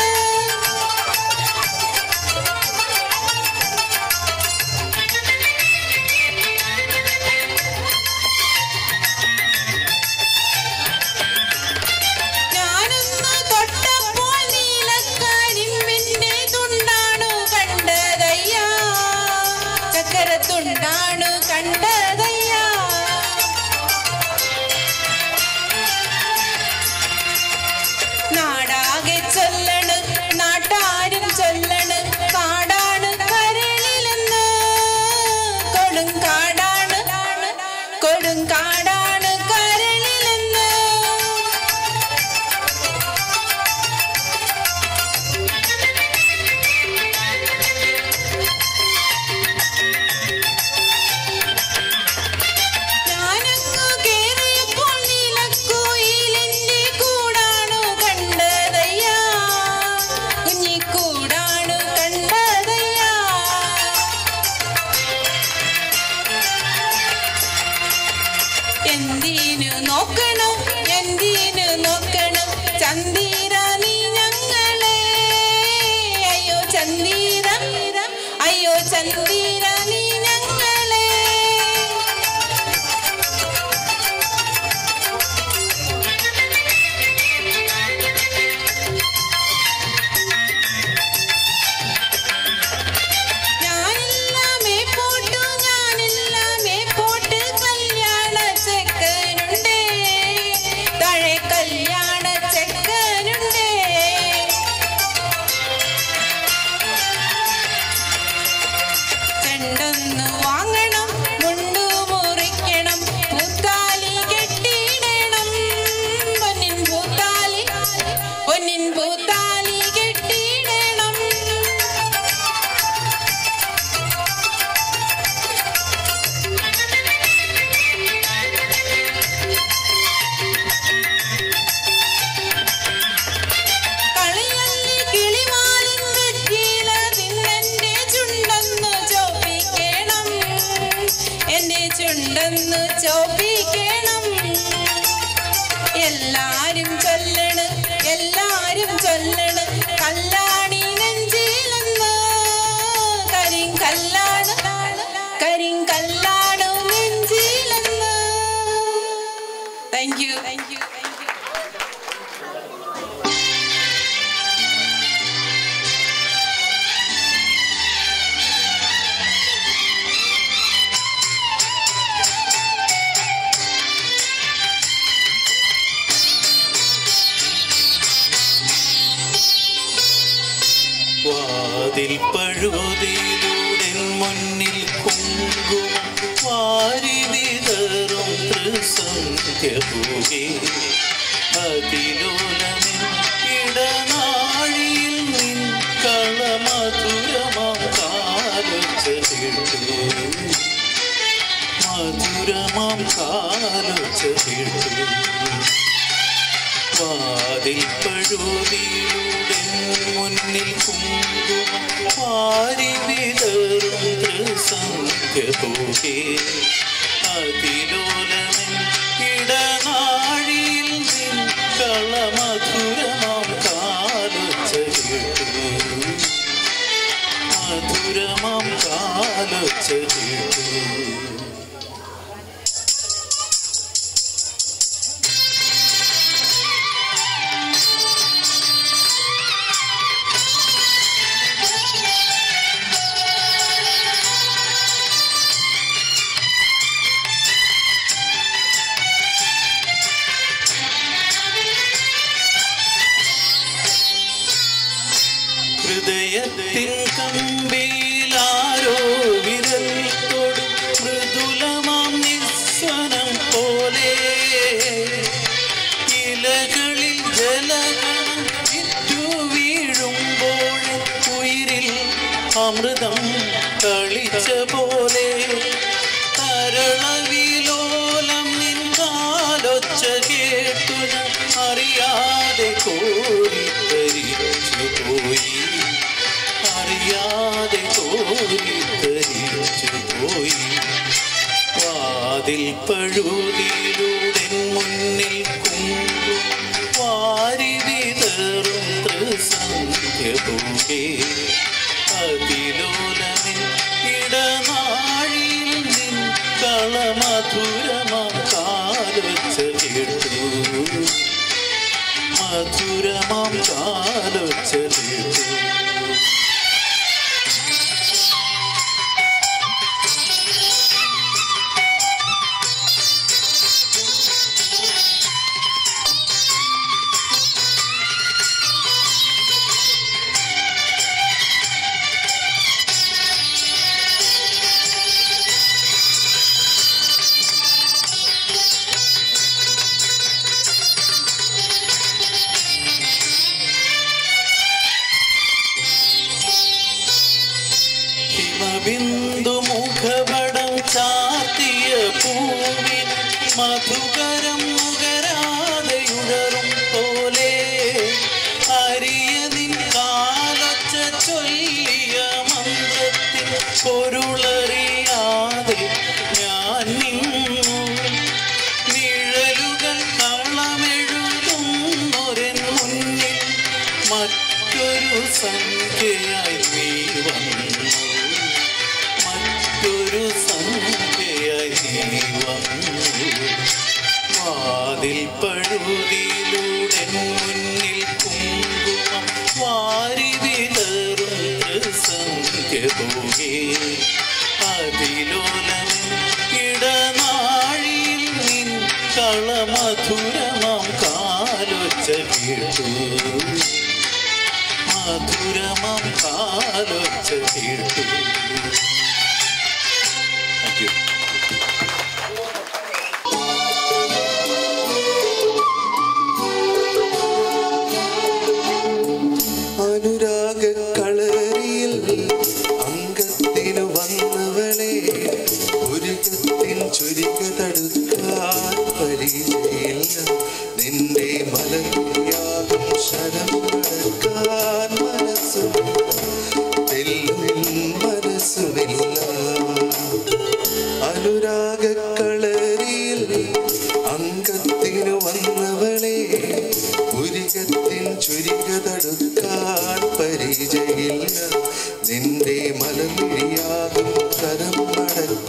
ഞാനൊന്ന് തൊട്ടപ്പോൾ നീലക്കരിമ്പിന്റെ തുണ്ടാണു കണ്ടതയ്യ ചക്കരത്തുണ്ടാണു കണ്ടതയ്യ നാടാകെ ചൊല്ലണ് നാട്ടാരും ചൊല്ലണ് കാടാണ് കരളിലെന്ന് കൊടുങ്കാടാണ് കൊടുങ്കാടാണ് കരളിലെന്ന് ഞാനങ്ങു കേറിയപ്പോൾ നീലക്കുയിലിന്റെ കൂടാണു കണ്ടതയ്യ കുഞ്ഞിക്കൂടാണു കണ്ടതയ്യ എന്തിനു നോക്കണം എന്തിനു നോക്കണം ചന്ദിര നീ ഞങ്ങളെ അയ്യോ ചന്ദിര അയ്യോ ചന്ദിര നീ ഞങ്ങളെ ഞാനെല്ലാമേ പോട്ടു ഞാനെല്ലാമേ പോട്ട് കല്യാണ ചെക്കനുണ്ടേ താഴെ കല്യാണ ചെക്കനുണ്ടേ ചെണ്ടൊന്നു വാങ്ങണം മുണ്ടു മുറിക്കണം പൂത്താലി കെട്ടിയിടണം പൊന്നിൻ പൂത്താലി പൊന്നിൻ പൂത്താലി കെട്ടിയിടണം കളിയല്ലി കിളിമാലിൻ വെറ്റില തിന്നെന്റെ ചുണ്ടൊന്നു ചോപ്പിക്കണം എന്റെ ചുണ്ടൊന്നു ചോപ്പിക്കണം എല്ലാരും ചൊല്ലണ് എല്ലാരും ചൊല്ലണ് കല്ലാണി കരിങ്കല്ലാടും നെഞ്ചിലെന്ന് thank you thank you thank you വാതിൽ പഴുതിലൂടെ മുന്നിൽ കുങ്കുമം വാരി വിതറും ത്രിസന്ധ്യഭൂകെ അതിലോലമിൻ ഇടനാഴിയിൽ നിൻ കളമധുരമാം കാലൊച്ച കേട്ടു മധുരമാം കാലൊച്ച കേട്ടു വാതിൽ പഴുതിയുടെ മുന്നിൽ കുങ്കുമം വാരി വിതറും സന്ധ്യ പോകെ അതിലോലമൻ ഇടനാഴിയിൽ നിൻ കളമധുരമാം കാലൊച്ച കേട്ടു മധുരമാം കാലൊച്ച കേട്ടു ഹൃദയത്തിൻ കമ്പിയിലാരോ വിരൽ തൊടും മൃദുലമാം നിസ്വനം പോലെ ഇലകളിൽ ജലഗണം ഇറ്റു വീഴുമ്പോൾ ഉയിരിൽ അമൃതം കളിച്ച പോലെ തരളവിലോലം നിൻകാലൊച്ച കേട്ടു ഞാൻ അറിയാതെ കോരിത്തരിച്ചു പോയി അറിയാതെ കോരിത്തരിച്ചു പോയി വാതിൽ പഴുതിലൂടെ മുന്നിൽ കുങ്കും വാരി വിതറും ത്രിസന്ധ്യ പോകെ അതിലോലമിൻ ഇടനാഴിയിൽ നിൻ കളമധുരമാം കാലൊച്ച കേട്ടു മധുരമാം കാലൊച്ച കേട്ടു ഹിമബിന്ദു മുഖപടം ചാത്തിയ പൂവിൻ മധുകരം മുകരാതെയുഴറും പോലെ അരിയ നിൻ കാലൊച്ച ചൊല്ലിയ മന്ത്രത്തിൻ പൊരുളറിയാതെ ഞാൻ നിന്നു നിഴലുകൾ കളമെഴുതുന്നൊരൻ മുന്നിൽ മറ്റൊരു സംഖ്യയായി നീ വന്നു മറ്റൊരു സംഖ്യയായി നീ വന്നു വാതിൽ പഴുതിയിലൂടെ മുന്നിൽ കുങ്കുമം വാരി വിതറും സംഖ്യ പോകെ അതിലോലമൻ ഇടനാഴിയിൽ നിൻ കളമധുരമാം കാലൊച്ച കേട്ടു മധുരമാം കാലൊച്ച കേട്ടു Thank you. അനുരാഗ കളരിയിൽ അംഗത്തിനു വന്നവളെ ഒരുക്കത്തിൻ ചുരുക്ക തടുക്കാൻ പരിചയില്ല നിന്റെ മലയാകും ശരം നടക്കാൻ മനസ്സും തെല്ലും മനസ്സുമില്ല അനുരാഗ കളരിയിൽ അംഗത്തിനു വന്നവളെ പുരികത്തിൻ ചുരിക തടുക്കാൻ പരിചയില്ല നിന്റെ മലമിഴിയാകും കരം മടക്കാൻ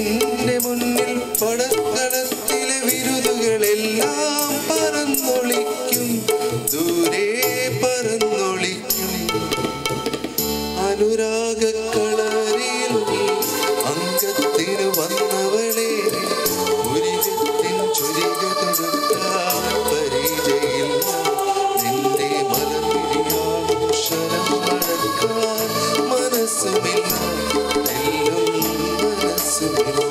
നിന്റെ മുന്നിൽ പടക്കളത്തിലെ വിരുതുകളെല്ലാം പറന്നൊളിക്കും ദൂരെ പറന്നൊളിക്കും അനുരാഗ കളരിയിൽ അംഗത്തിന് വന്നവളെ ഒരികത്തിൻ ചുരിക തൊടുക്കാൻ പരിചയില്ല നിന്റെ മലമിടിയാകും ശരം മടക്കാൻ മനസ്സുമില്ല എല്ലാം മനസ്സുമില്ല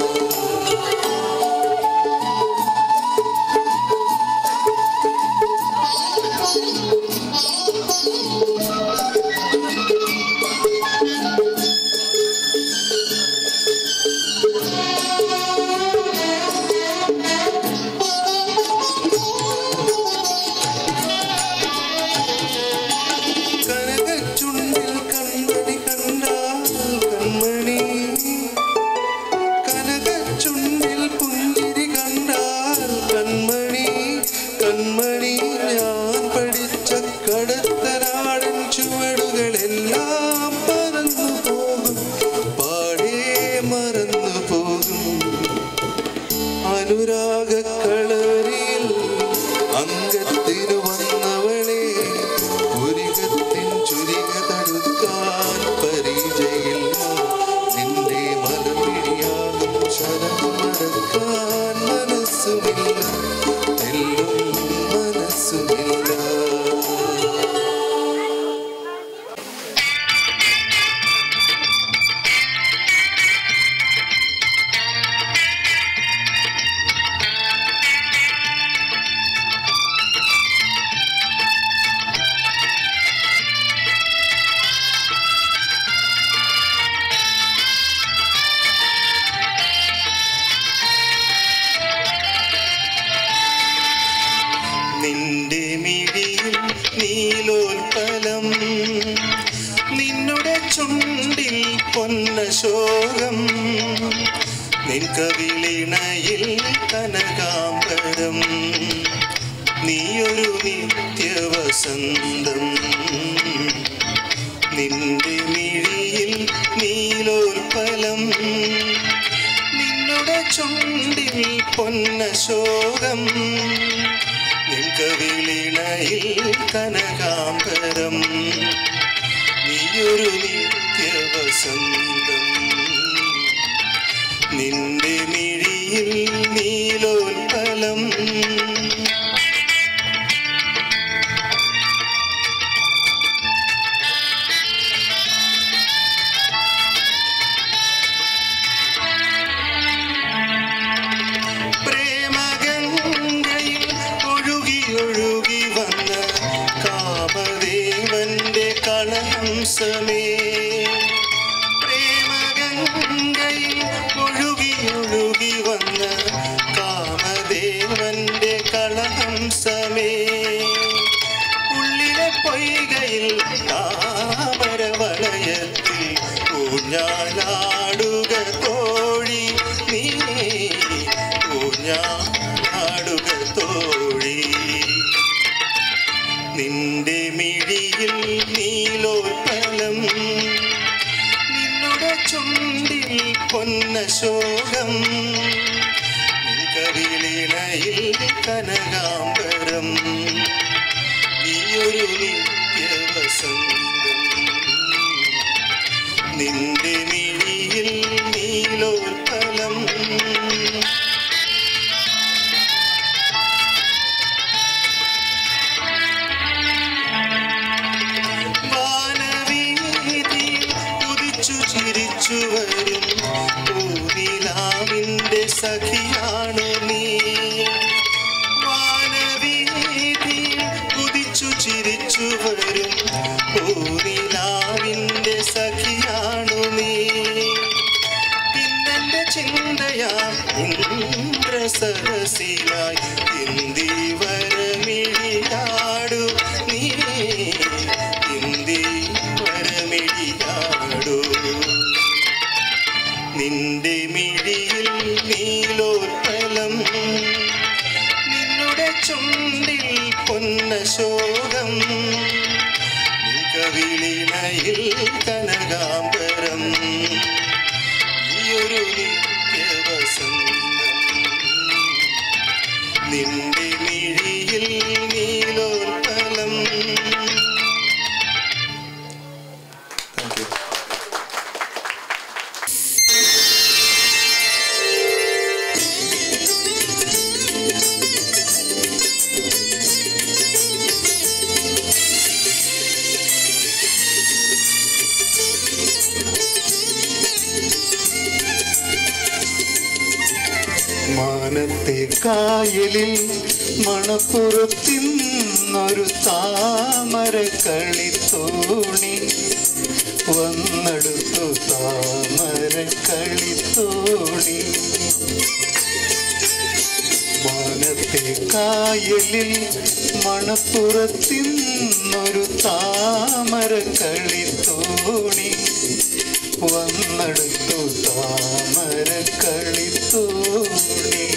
കനകച്ചുണ്ടിൽ കൺമണി കണ്ടാൽ കൺമണി കനകച്ചുണ്ടിൽ പുഞ്ചിരി കണ്ടാൽ കൺമണി കൺമണി ഞാൻ പഠിച്ച കടത്തനാടൻ ചുവടുകളെല്ലാം പറന്നു പോകും പാടേ മറന്നു പോകും അനുരാഗ കളരിയിൽ അംഗത്തിന് വന്നവളെ പുരികത്തിൻ ചുരിക തടുക്കാൻ പരിചയില്ല നിന്റെ മലപിടിയാകും ശരം മടക്കാൻ മനസ്സുമില്ല എല്ലാം മനസ്സുമില്ല നിന്റെ മിഴിയിൽ നീലോൽപ്പലം നിന്നുടെ ചുണ്ടിൽ പൊന്നശോകം നിൻ കവിളിണയിൽ കനകാംബരം നീയൊരു നിത്യവസന്തം നിന്റെ മിഴിയിൽ നീലോൽപ്പലം നിന്നുടെ ചുണ്ടിൽ പൊന്നശോകം നിൻകവിളിണയിൽ കനകാംബരം നീയൊരു നിത്യവസന്തം നിന്റെ മിഴിയിൽ നീലോൽപ്പലം പ്രേമഗംഗയിൽ ഒഴുകി ഒഴുകി വന്ന കാമദേവന്റെ കളഹംസമേ പ്രേമഗംഗയിൽ ഒഴുകി ഒഴുകി വന്ന കാമദേവന്റെ കളഹംസമേ ഉള്ളിലെ പൊയ്കയിൽ താമരവളയത്തിൽ ഊഞ്ഞാലാടുക തോഴി നീ ഊഞ്ഞാലാടുക തോഴി നിന്റെ മിഴിയിൽ നീലോൽപ്പലം നിന്നുടെ ചുണ്ടിൽ പൊന്നശോകം കവിളിണയിൽ കനകാംബരം നീയൊരു നിത്യവസന്തം നിന്റെ മിഴിയിൽ നീലോൽപ്പലം വാനവീതിയിൽ ഉദിച്ചു ചിരിച്ചു വരും പൂനിലാവിൻ്റെ സഖിയാണു നീ വാനവീതിയിൽ ഉദിച്ചു ചിരിച്ചു വരും പൂനിലാവിൻ്റെ സഖിയാണു നീ ഇന്നെന്റെ ചിന്തയാ ഇന്ദ്രസരസിലായി ഇന്ദി വരമിഴിയാടു നീ ഇന്ദി വരമിഴിയാടു നിന്റെ മിഴിയിൽ നീലോൽപ്പലം നിന്നുടെ ചുണ്ടിൽ പൊന്നശോകം കവിളിണയിൽ കനകാംബരം ഈയൊരു നിത്യ മാനത്തെ കായലിൽ മണപ്പുറത്തിന്നൊരു താമര കളിത്തോണി വന്നെടുത്തു താമര കളിത്തോണി മാനത്തെ കായലിൽ മണപ്പുറത്തിന്നൊരു താമര കളിത്തോണി വന്നെടുത്തു താമര കളിത്തോണി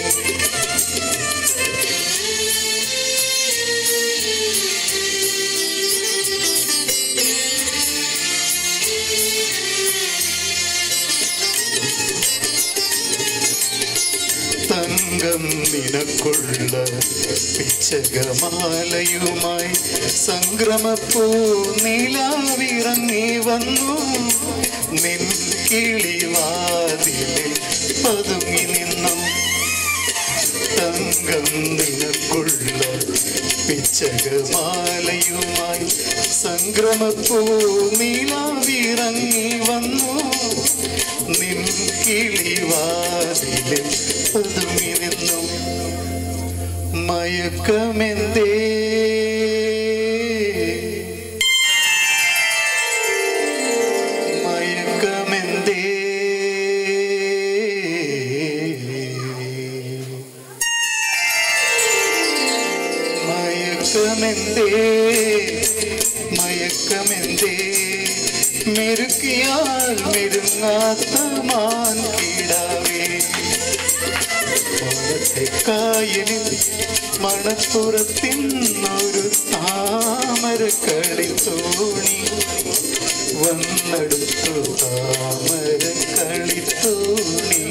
തങ്കം നിനക്കുള്ള പിച്ചകമാലയുമായി സംക്രമപ്പൂ നിലാവിറങ്ങി വന്നു നിൻ കിളിവാതിലിൽ പതുങ്ങി നിന്നു തങ്കം നിനക്കുള്ള പിച്ചകമാലയുമായി സംക്രമപ്പൂ നിലാവിറങ്ങി വന്നു നിൻ കിളിവാതിലിൽ പതുങ്ങി നിന്നു മയക്കമെന്തേ മയക്കമെന്തേ മയക്കമെന്തേ മയക്കമെന്തേ മെരുക്കിയാൽ മെരുങ്ങാത്ത മാൻ കിടാവേ മാനത്തെ കായലിൽ മണപ്പുറത്തിന്നൊരു താമര കളിത്തോണി വന്നെടുത്തു താമര കളിത്തോണി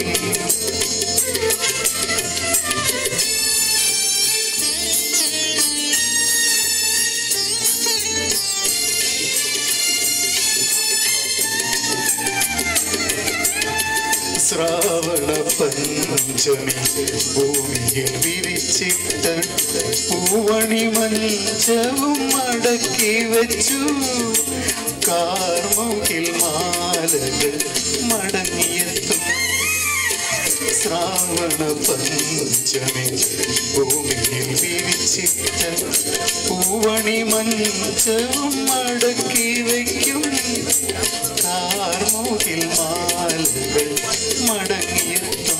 ശ്രാവണ പഞ്ചമി ഭൂമിയിൽ വിരിച്ചിട്ട പൂവണി മഞ്ചവും മടക്കി വെച്ചു കാർമുകിൽ മാലകൾ മടങ്ങിയെത്തും ശ്രാവണ പഞ്ചമി ഭൂമിയിൽ വിരിച്ചിട്ട പൂവണി മഞ്ചവും മടക്കി വയ്ക്കും കാർമുകിൽ മാലകൾ മടങ്ങിയെത്തും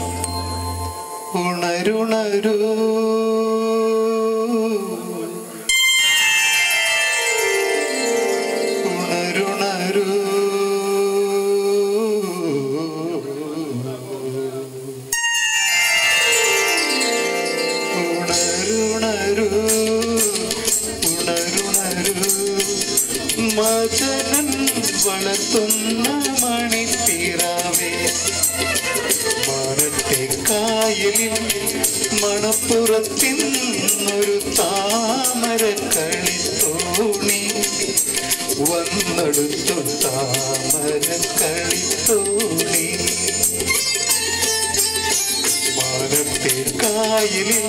ഉണരുണരൂ ഉണരുണരൂ ഉണരുണരൂ ഉണരുണരൂ മദനൻ വളർത്തുന്ന മണിത്തിറാവേ മാനത്തെ കായലിൽ മണപ്പുറത്തിന്നൊരു താമര കളിത്തോണി വന്നെടുത്തു താമര കളിത്തോണി മാനത്തെ കായലിൽ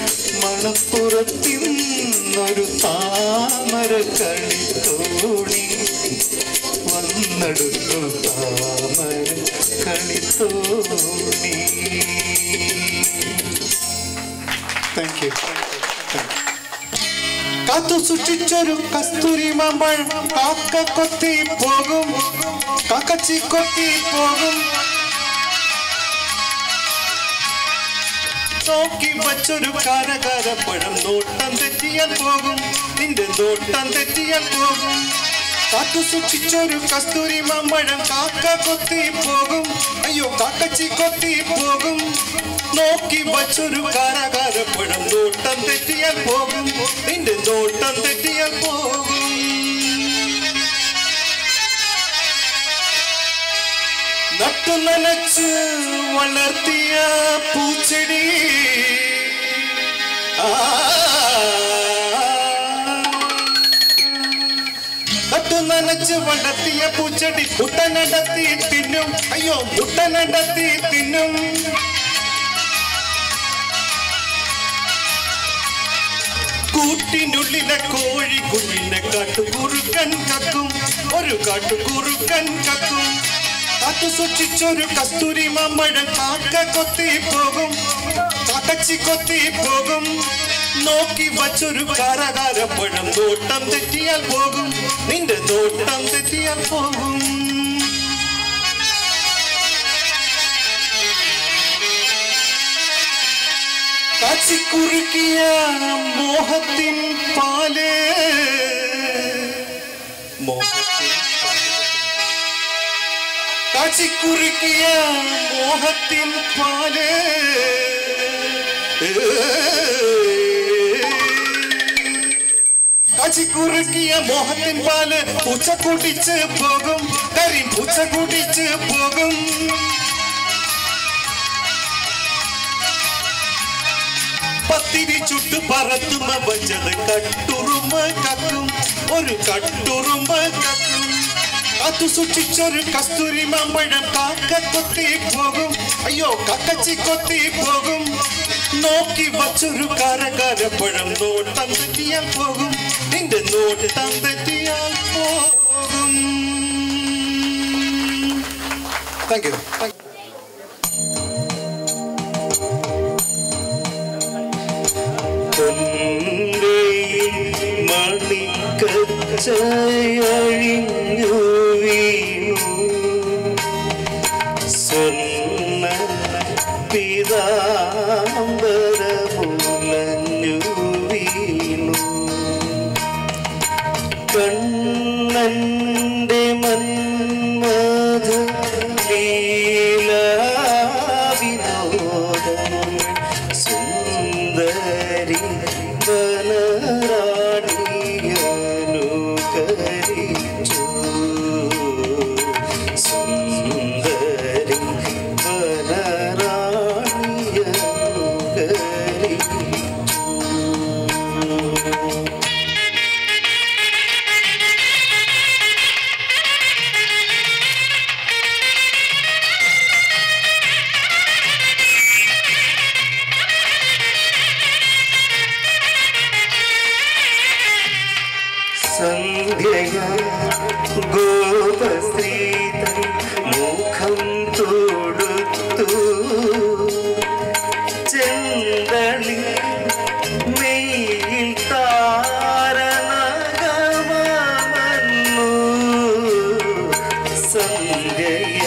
മണപ്പുറത്തിന്നൊരു താമര കളിത്തോണി വന്നെടുത്തു താമര കളിത്തോണി താങ്ക് യു കാത്തു സൂക്ഷിച്ചൊരു കസ്തൂരി മാമ്പഴം കാക്ക കൊത്തി പോകും കാക്കച്ചി കൊത്തി പോകും നോക്കി വച്ചൊരു കാരകാരപ്പഴം നോട്ടം തെറ്റിയാൽ പോകും നിന്റെ നോട്ടം തെറ്റിയാൽ പോകും കാത്തു സൂക്ഷിച്ചൊരു കസ്തൂരി മാമ്പഴം കാക്ക കൊത്തി പോകും അയ്യോ കാക്കച്ചി കൊത്തി പോകും നോക്കി വച്ചൊരു കാരകാരപ്പഴം നോട്ടം തെറ്റിയാൽ പോകും നിന്റെ നോട്ടം തെറ്റിയാൽ പോകും നട്ടു നനച്ച് വളർത്തിയ പൂച്ചെടി ആ. നട്ടു നനച്ച് വളർത്തിയ പൂച്ചെടി മുട്ടനടത്തി തിന്നും അയ്യോ മുട്ടനടത്തി തിന്നും കൂട്ടിനുള്ളിലെ കോഴി കുഞ്ഞിനെ കാട്ടുകുറുക്കൻ കക്കും ഒരു കാട്ടുകുറുക്കൻ കക്കും കാത്തു സൂക്ഷിച്ചൊരു കസ്തൂരി മമ്മഴം കാക്ക കൊത്തി പോകും കാക്കച്ചി കൊത്തി പോകും നോക്കി വച്ചൊരു കാരകാരപ്പഴം നോട്ടം തെറ്റിയാൽ പോകും നിന്റെ നോട്ടം തെറ്റിയാൽ പോകും കാച്ചിക്കുറുക്കിയ മോഹത്തിൻ പാല് മോഹത്തിൻ കാച്ചിക്കുറുക്കിയ മോഹത്തിൻ പാല് കാച്ചിക്കുറുക്കിയ മോഹത്തിൻ പാല് പൂച്ച കൂട്ടിച്ച് പോകും കരി പൂച്ച കൂട്ടിച്ച് പോകും പത്തിരി ചുട്ടു പറത്തുമ വച്ചത് കട്ടുറുമ കക്കും ഒരു കട്ടുറുമ കക്കും കാത്തു സൂക്ഷിച്ചൊരു കസ്തൂരി മാമ്പഴം കാക്ക കൊത്തി പോകും അയ്യോ കക്കച്ചി കൊത്തി പോകും നോക്കി വച്ചൊരു കരകരപ്പഴം നോട്ടം തെറ്റിയാൽ പോകും നിന്റെ നോട്ടം തെറ്റിയാൽ പോകും താങ്ക് യു മണിക്കച്ചയഴിഞ്ഞു വീണു സ്വർണ്ണ പീതാംബരമുലഞ്ഞു വീണു കണ്ണന്റെ മന്മധ ലീലാവിനോദം സുന്ദരി വനരാണിയനുകരിച്ചു സുന്ദരി വനരാണിയനുകരിച്ചു സന്ധ്യയ ഗോപശ്രീതൻ മുഖം തൊടുത്തു ചെന്തളി മെയിൽ താരനഗമന്നു സന്ധ്യയ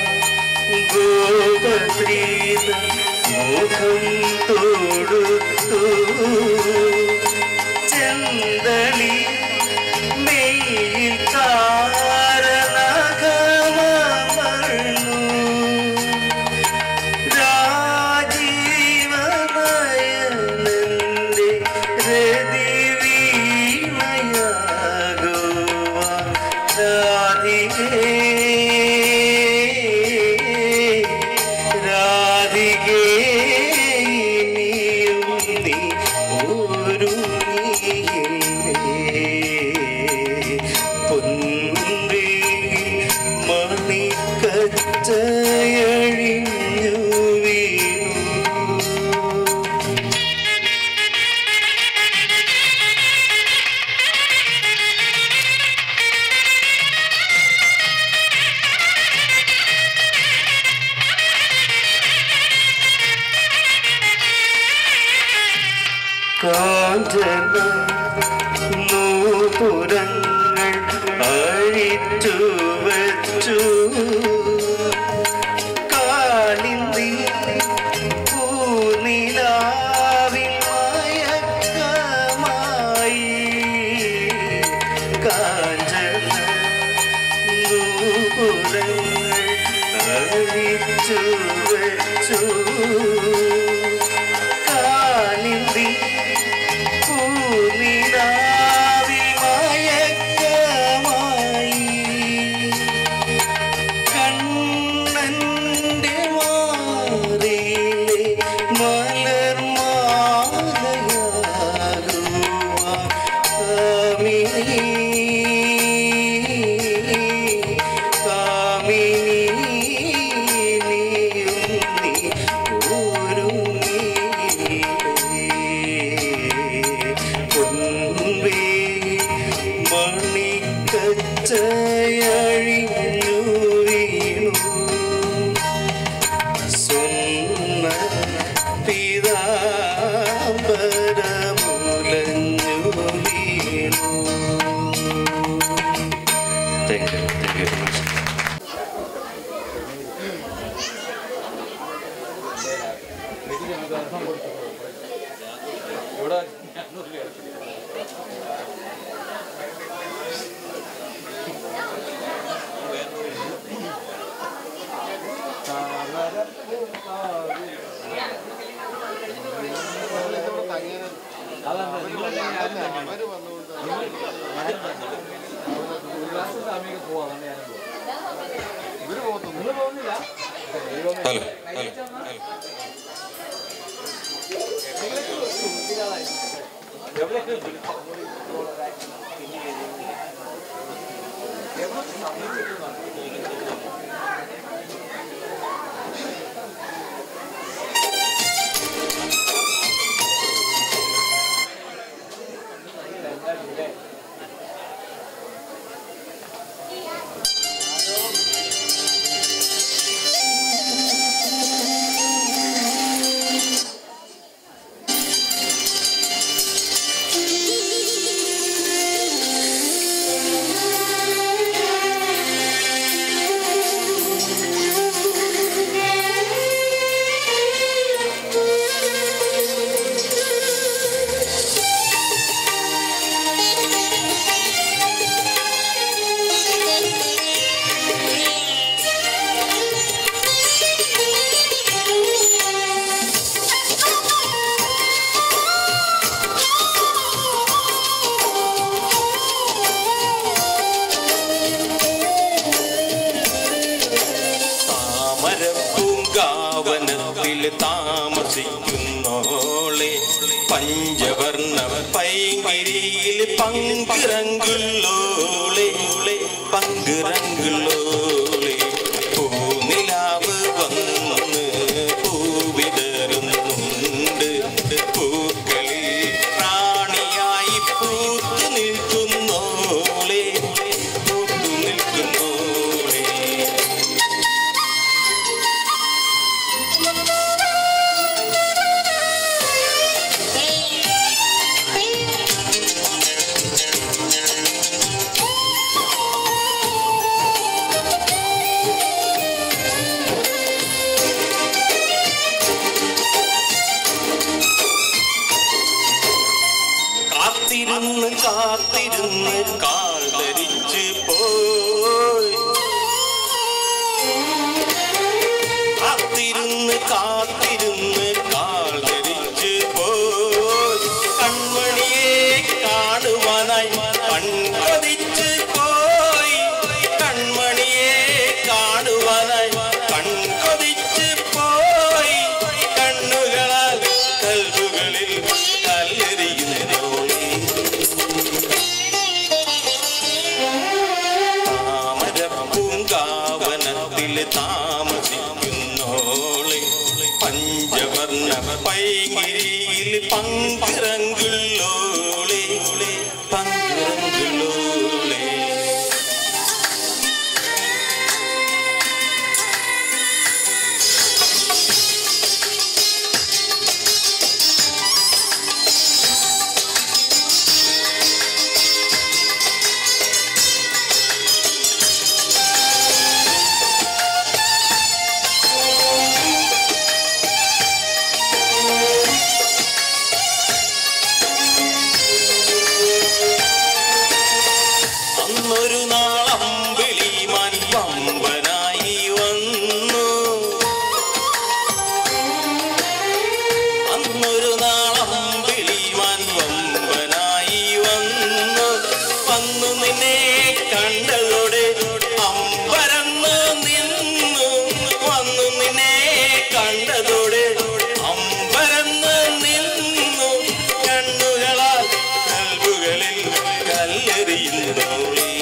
ഗോപശ്രീതൻ മുഖം തൊടുത്തു ചെന്തളി മെയിൽ കാരണകമർന്നു രാജീവനയനന്റെ രതിവീണയാകുവാൻ രാധികേ രാധികേ ഇനിയും നീ ഒരുങ്ങിയില്ലേ പൊൻപി മണിക്കച്ചയഴിഞ്ഞു വീണു കാഞ്ചന നൂപുരങ്ങൾ അഴിച്ചു വച്ചു കാളിന്തി പൂനിലാവിൽ മയക്കമായി കാഞ്ചന നൂപുരങ്ങൾ അഴിച്ചു വച്ചു കാളിന്തി പൂനിലാവിൽ മയക്കമായി കണ്ണന്റെ മാറിലെ മലർമാലയാകുവാൻ കാമിനി കാമിനി നീയും നീ ഒരുങ്ങിയില്ലേ പൊൻവേ മണിക്കച്ചയഴിഞ്ഞു വീണു ഹലോ ഹലോ താമരപ്പൂങ്കാവനത്തിൽ താമസിക്കുന്നോളെ പഞ്ചവർണ്ണ പൈങ്കിരിയിൽ പങ്കിറങ്കുള്ളോളെ പങ്കിറങ്കുള്ളോളെ പൂനിലാവ് വന്ന് പൂവിടരുന്നുണ്ട് പൂക്കളിൽ റാണിയായി പൂത്തു നിൽക്കുന്നോളെ പൂത്തു നിൽക്കുന്നോളെ കാത്തിരുന്ന് കാത്തിരുന്ന് കാൽ ധരിച്ച് പോയി കാത്തിരുന്ന് കാത്തിരുന്ന് കാൽ ധരിച്ച് പോയി കൺമണിയെ കാണുവാനായി കൺകൊതിച്ച് പോയി കൺമണിയെ കാണുവാനായി കൺകൊതിച്ച് പോയി കണ്ണുകളാൽ കൽബുകളിൽ കല്ലെറിയുന്നോളേ താമരപ്പൂങ്കാവനത്തിൽ താമസിക്കുന്നോളെ പഞ്ചവർണ്ണ പൈകിരിയിൽ പങ്കിറങ്കുള്ളോളെ പങ്കിറങ്കുള്ളോളെ അന്നൊരു നാളമ്പിളിമാൻ പമ്പനായി വന്നു അന്നൊരു നാളമ്പിളിമാൻ വമ്പനായി വന്നു വന്നു നിന്നെ കണ്ടതോടെ അമ്പരന്ന് നിന്നു വന്നു നിന്നെ കണ്ടതോടെ അമ്പരന്ന് നിന്നു കണ്ണുകളാൽ കൽബുകളിൽ കല്ലെറിയുന്നോളേ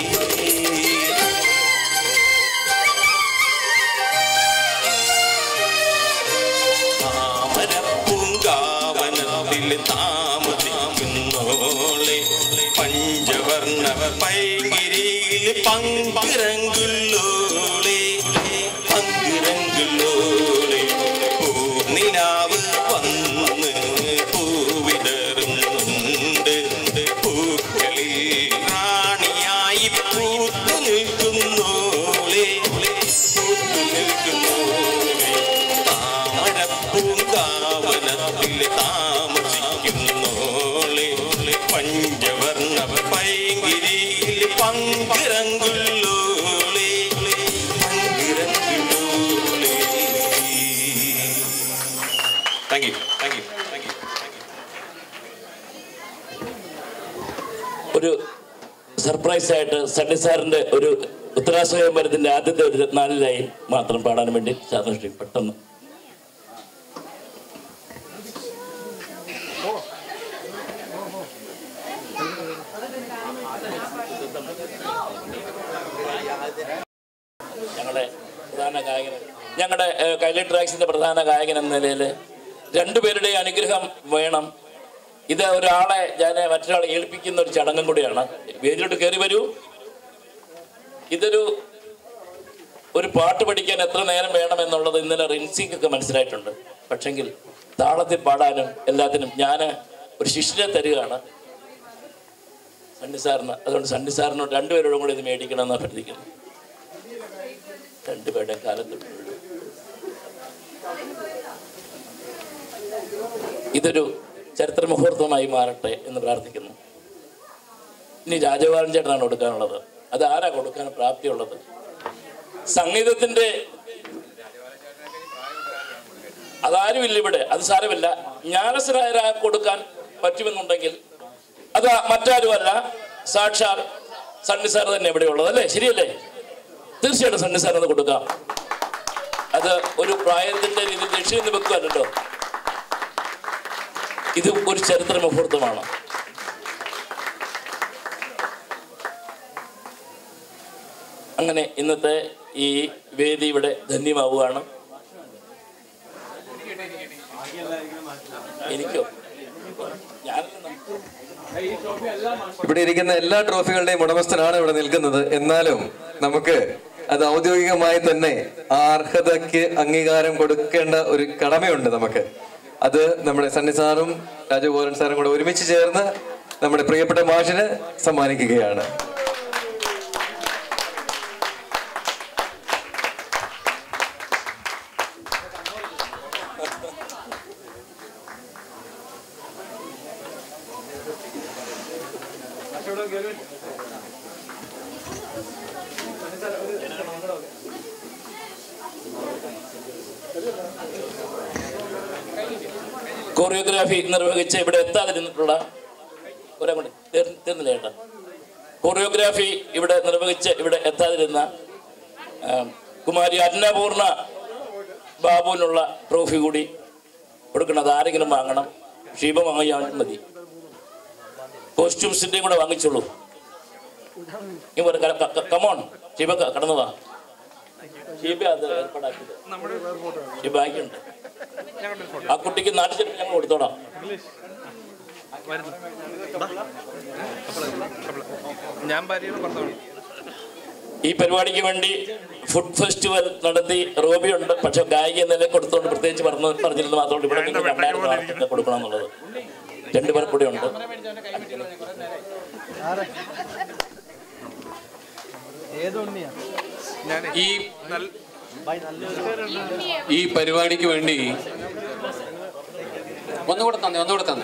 താമരപ്പൂങ്കാവനത്തിൽ താമസിക്കുന്നോളെ പഞ്ചവർണ്ണ പൈകിരിയിൽ പങ്കിറങ്കുള്ളോളെ പങ്കിറങ്കുള്ളോളെ പൂനിലാവ് വന്ന് പൂവിടറുന്നുണ്ട് പൂക്കളിൽ റാണിയായി പൂത്തു നിൽക്കുന്നോളെ പൂത്തു നിൽക്കുന്നോളെ താമരപ്പൂങ്കാവനത്തിൽ thank you thank you thank you ഒരു സർപ്രൈസ് ആയിട്ട് സണ്ണി സാറിന്റെ ഒരു ഉത്തരാശ്രയംബരത്തിന്റെ ആദ്യത്തെ ഒരു നാല് ലൈൻ മാത്രം പാടാൻ വേണ്ടി സാധാരണ പെട്ടെന്ന് ഞങ്ങളുടെ പ്രധാന ഗായകൻ ഞങ്ങളുടെ ഏഹ്, കൈലി ട്രാക്സിന്റെ പ്രധാന ഗായകൻ എന്ന നിലയിൽ രണ്ടുപേരുടെയും അനുഗ്രഹം വേണം ഇത് ഒരാളെ ഞാൻ മറ്റൊരാളെ ഏൽപ്പിക്കുന്ന ഒരു ചടങ്ങും കൂടിയാണ് വേദിയിലോട്ട് കയറി വരൂ ഇതൊരു ഒരു പാട്ട് പഠിക്കാൻ എത്ര നേരം വേണം എന്നുള്ളത് ഇന്നലെ റിൻസിക്കൊക്കെ മനസ്സിലായിട്ടുണ്ട് പക്ഷെങ്കിൽ താളത്തിൽ പാടാനും എല്ലാത്തിനും ഞാൻ ഒരു ശിഷ്യനെ തരികയാണ് സണ്ണി സാറിന് അതുകൊണ്ട് സണ്ണി സാറിനോട് രണ്ടുപേരോടും കൂടി ഇത് മേടിക്കണം എന്ന് അഭ്യർത്ഥിക്കുന്നു രണ്ടുപേരുടെ കാലത്ത് ഇതൊരു ചരിത്ര മുഹൂർത്തമായി മാറട്ടെ എന്ന് പ്രാർത്ഥിക്കുന്നു ഇനി രാജഗോപാലൻ ചേട്ടനാണ് കൊടുക്കാനുള്ളത് അത് ആരാ കൊടുക്കാൻ പ്രാപ്തിയുള്ളത് സംഗീതത്തിന്റെ അതാരുമില്ല ഇവിടെ അത് സാരമില്ല ജ്ഞാനസരായ ഒരാൾക്ക് കൊടുക്കാൻ പറ്റുമെന്നുണ്ടെങ്കിൽ അത് മറ്റാരുമല്ല സാക്ഷാൽ സണ്ണി സാർ തന്നെ ഇവിടെ ഉള്ളത് അല്ലേ ശരിയല്ലേ തീർച്ചയായിട്ടും സണ്ണി സാറിന് കൊടുക്കാം അത് ഒരു പ്രായത്തിന്റെ രീതിയിൽ രക്ഷയെന്ന് വെക്കുമല്ലോ ഇത് ഒരു ചരിത്ര മുഹൂർത്തമാണ് അങ്ങനെ ഇന്നത്തെ ഈ വേദി ഇവിടെ ധന്യമാവുകയാണ് എനിക്കോ ഞാനല്ല ഇവിടെ ഇരിക്കുന്ന എല്ലാ ട്രോഫികളുടെയും ഉടമസ്ഥനാണ് ഇവിടെ നിൽക്കുന്നത് എന്നാലും നമുക്ക് അത് ഔദ്യോഗികമായി തന്നെ ആ അർഹതയ്ക്ക് അംഗീകാരം കൊടുക്കേണ്ട ഒരു കടമയുണ്ട് നമുക്ക് അത് നമ്മുടെ സണ്ണി സാറും രാജഗോപാലൻ സാറും കൂടെ ഒരുമിച്ച് ചേർന്ന് നമ്മുടെ പ്രിയപ്പെട്ട മാഷിന് സമ്മാനിക്കുകയാണ് കോറിയോഗ്രാഫി നിർവഹിച്ച് ഇവിടെ എത്താതിരുന്നിട്ടുള്ള ഒരാ കൂടി തീർ- തീർന്നില്ല ചേട്ടാ കോറിയോഗ്രാഫി ഇവിടെ നിർവഹിച്ച് ഇവിടെ എത്താതിരുന്ന ആ, കുമാരി അന്നപൂർണ ബാബുവിനുള്ള ട്രോഫി കൂടി കൊടുക്കണം അത് ആരെങ്കിലും വാങ്ങണം ഷീബ വാങ്ങിയാൽ മതി കോസ്റ്റ്യൂംസിൻ്റെയും കൂടെ വാങ്ങിച്ചോളൂ ഈ ഒരു കമോൺ ഷീബ ക- കടന്നു വാ ഷീബ അത് ഏർപ്പാടാക്കിയത് ഷീബ ബാക്കിയുണ്ട് ആ കുട്ടിക്ക് നാട്ടിൽ ചെല്ലുമ്പോൾ ഞങ്ങൾ കൊടുത്തോളാം ഞാൻ ഭാര്യയോട് പറഞ്ഞോളൂ ഈ പരിപാടിക്ക് വേണ്ടി ഫുഡ് ഫെസ്റ്റിവൽ നടത്തി റോബി ഉണ്ട് പക്ഷെ ഗായിക എന്നല്ലേ കൊടുത്തോണ്ട് പ്രത്യേകിച്ച് പറഞ്ഞു പറഞ്ഞിരുന്നു മാത്രമല്ല ഇവിടെ നിങ്ങൾ രണ്ടായിരം ആൾക്കൊക്കെ കൊടുക്കണം എന്നുള്ളത് രണ്ടുപേർ കൂടെ ഉണ്ട് ഈ ഈ പരിപാടിക്ക് വേണ്ടി ഒന്നുകൂടെ തന്നെ ഒന്നുകൂടെ തന്നെ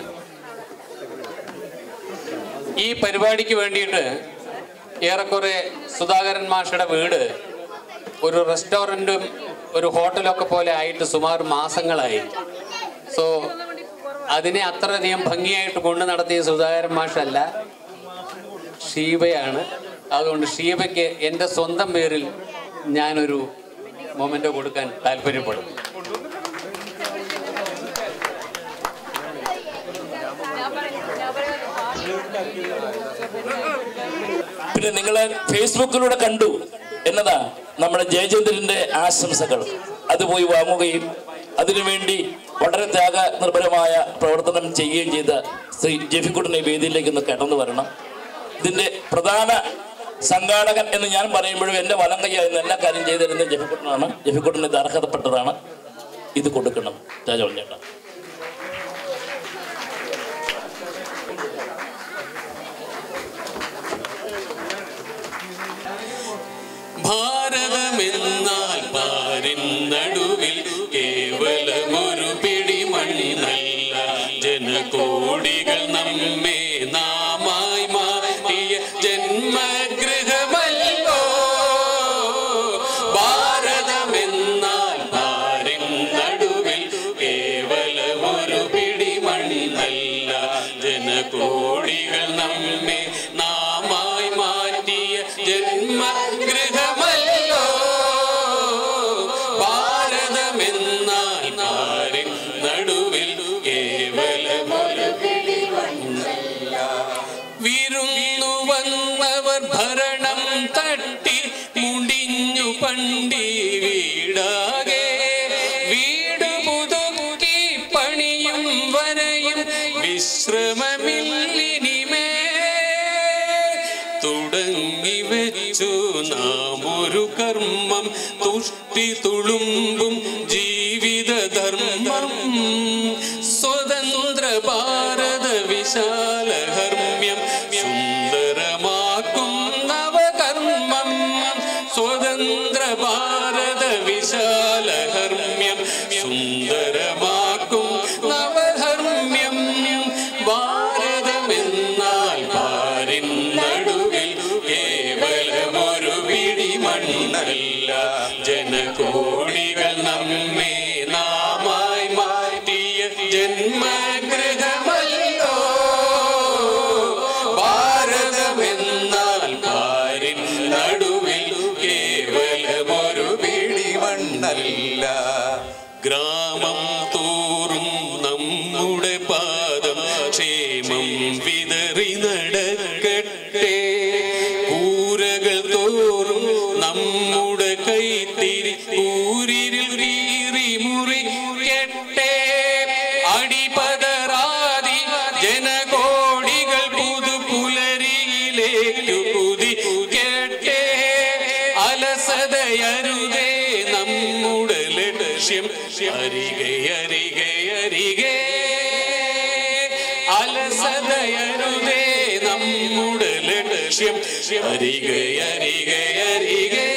ഈ പരിപാടിക്ക് വേണ്ടിയിട്ട് ഏറെക്കുറെ സുധാകരൻ മാഷയുടെ വീട് ഒരു റെസ്റ്റോറൻറ്റും ഒരു ഹോട്ടലൊക്കെ പോലെ ആയിട്ട് സുമാർ മാസങ്ങളായി സോ അതിനെ അത്രയധികം ഭംഗിയായിട്ട് കൊണ്ടു നടത്തിയ സുധാകരൻ മാഷല്ല ഷീബയാണ് അതുകൊണ്ട് ഷീബയ്ക്ക് എൻ്റെ സ്വന്തം പേരിൽ ഞാനൊരു മൊമെൻ്റ് കൊടുക്കാൻ താല്പര്യപ്പെടും പിന്നെ നിങ്ങളെ ഫേസ്ബുക്കിലൂടെ കണ്ടു എന്നതാ നമ്മുടെ ജയചന്ദ്രന്റെ ആശംസകൾ അത് പോയി വാങ്ങുകയും അതിനുവേണ്ടി വളരെ ത്യാഗ നിർഭരമായ പ്രവർത്തനം ചെയ്യുകയും ചെയ്ത ശ്രീ ജെഫിക്കുട്ടനെ വേദിയിലേക്ക് ഒന്ന് കടന്നു വരണം ഇതിന്റെ പ്രധാന സംഘാടകൻ എന്ന് ഞാൻ പറയുമ്പോഴും എൻ്റെ വലം കൈയായിരുന്നു എല്ലാ കാര്യം ചെയ്തിരുന്ന ജെഫിക്കുട്ടനാണ് ജെഫിക്കുട്ടന് ഇത് അർഹതപ്പെട്ടതാണ് ഇത് കൊടുക്കണം രാജവൻ ചേട്ടാ ഭാരതമെന്നാൽ പാരിൻ നടുവിൽ കേവലമൊരു പിടി മണ്ണല്ല ജനകോടികൾ നമ്മെ നാമായി മാറ്റിയ ജന്മഗൃഹമല്ലോ ഭാരതമെന്നാൽ പാരിൻ നടുവിൽ കേവലമൊരു ജനകോടികൾ നമ്മെ നാമായി മാറ്റിയ ജന്മഗൃഹമല്ലോ ഭാരതമെന്നാൽ പാരിൻ നടുവിൽ കേവലമൊരു വിരുന്നു വന്നവർ ഭരണം തട്ടി മുടിഞ്ഞു പണ്ടി വീടാകെ വീട് പുതുക്കി പണിയും വരയും വിശ്രമമില്ലിനിമേ തുടങ്ങി വെച്ചു നാം ഒരു കർമ്മം തുഷ്ടി തുളുമ്പും ജീവിതധർമ്മം സ്വതന്ത്ര ഭാരത വിശാല ഹർമ്മ്യം സുന്ദരമാക്കും നവകർമ്മം സ്വതന്ത്ര ഭാരത വിശാല ഹർമ്മ്യം സുന്ദരമാക്കും നവധർമ്മ്യം ഭാരതമെന്നാൽ പാരിൻ നടുവിൽ കേവലമൊരു പിടി മണ്ണല്ല ജനകോടികൾ നമ്മെ നാമായി മാറ്റിയ ജന്മഗൃഹമല്ലോ ഭാരതമെന്നാൽ പാരിൻ നടുവിൽ കേവലമൊരു പിടി മണ്ണല്ല ഗ്രാമം തോറും നമ്മുടെ പാദം ക്ഷേമം വിതറി നടക്കട്ടെ കൂരകൾ തോറും നമ്മുടെ കൈത്തിരി ഊരിരിൽ കീറി മുറിക്കട്ടെ അടിപതറാതി ജനകോടികൾ പുതുപുലരിയിലേക്കു കുതിക്കട്ടെ അലസതയരുതേ നമ്മുടെ ലക്ഷ്യം അരികെ അരികെ അരികെ അലസതയരുതേ നമ്മുടെ ലക്ഷ്യം അരികെ അരികെ അരികെ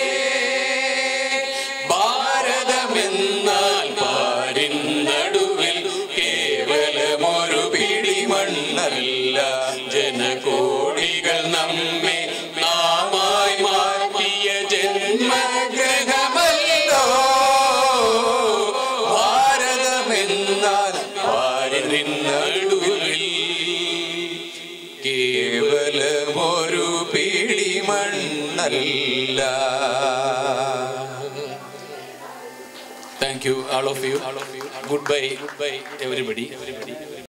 ഭാരതമെന്നാൽ പാരിൻ നടുവിൽ കേവലമൊരു പിടി മണ്ണല്ല ജനകോടികൾ നമ്മെ നാമായി മാറ്റിയ ജന്മഗൃഹമല്ലോ ഭാരതമെന്നാൽ പാരിൻ നടുവിൽ കേവലമൊരു പിടി മണ്ണല്ല thank you all of you good bye good bye everybody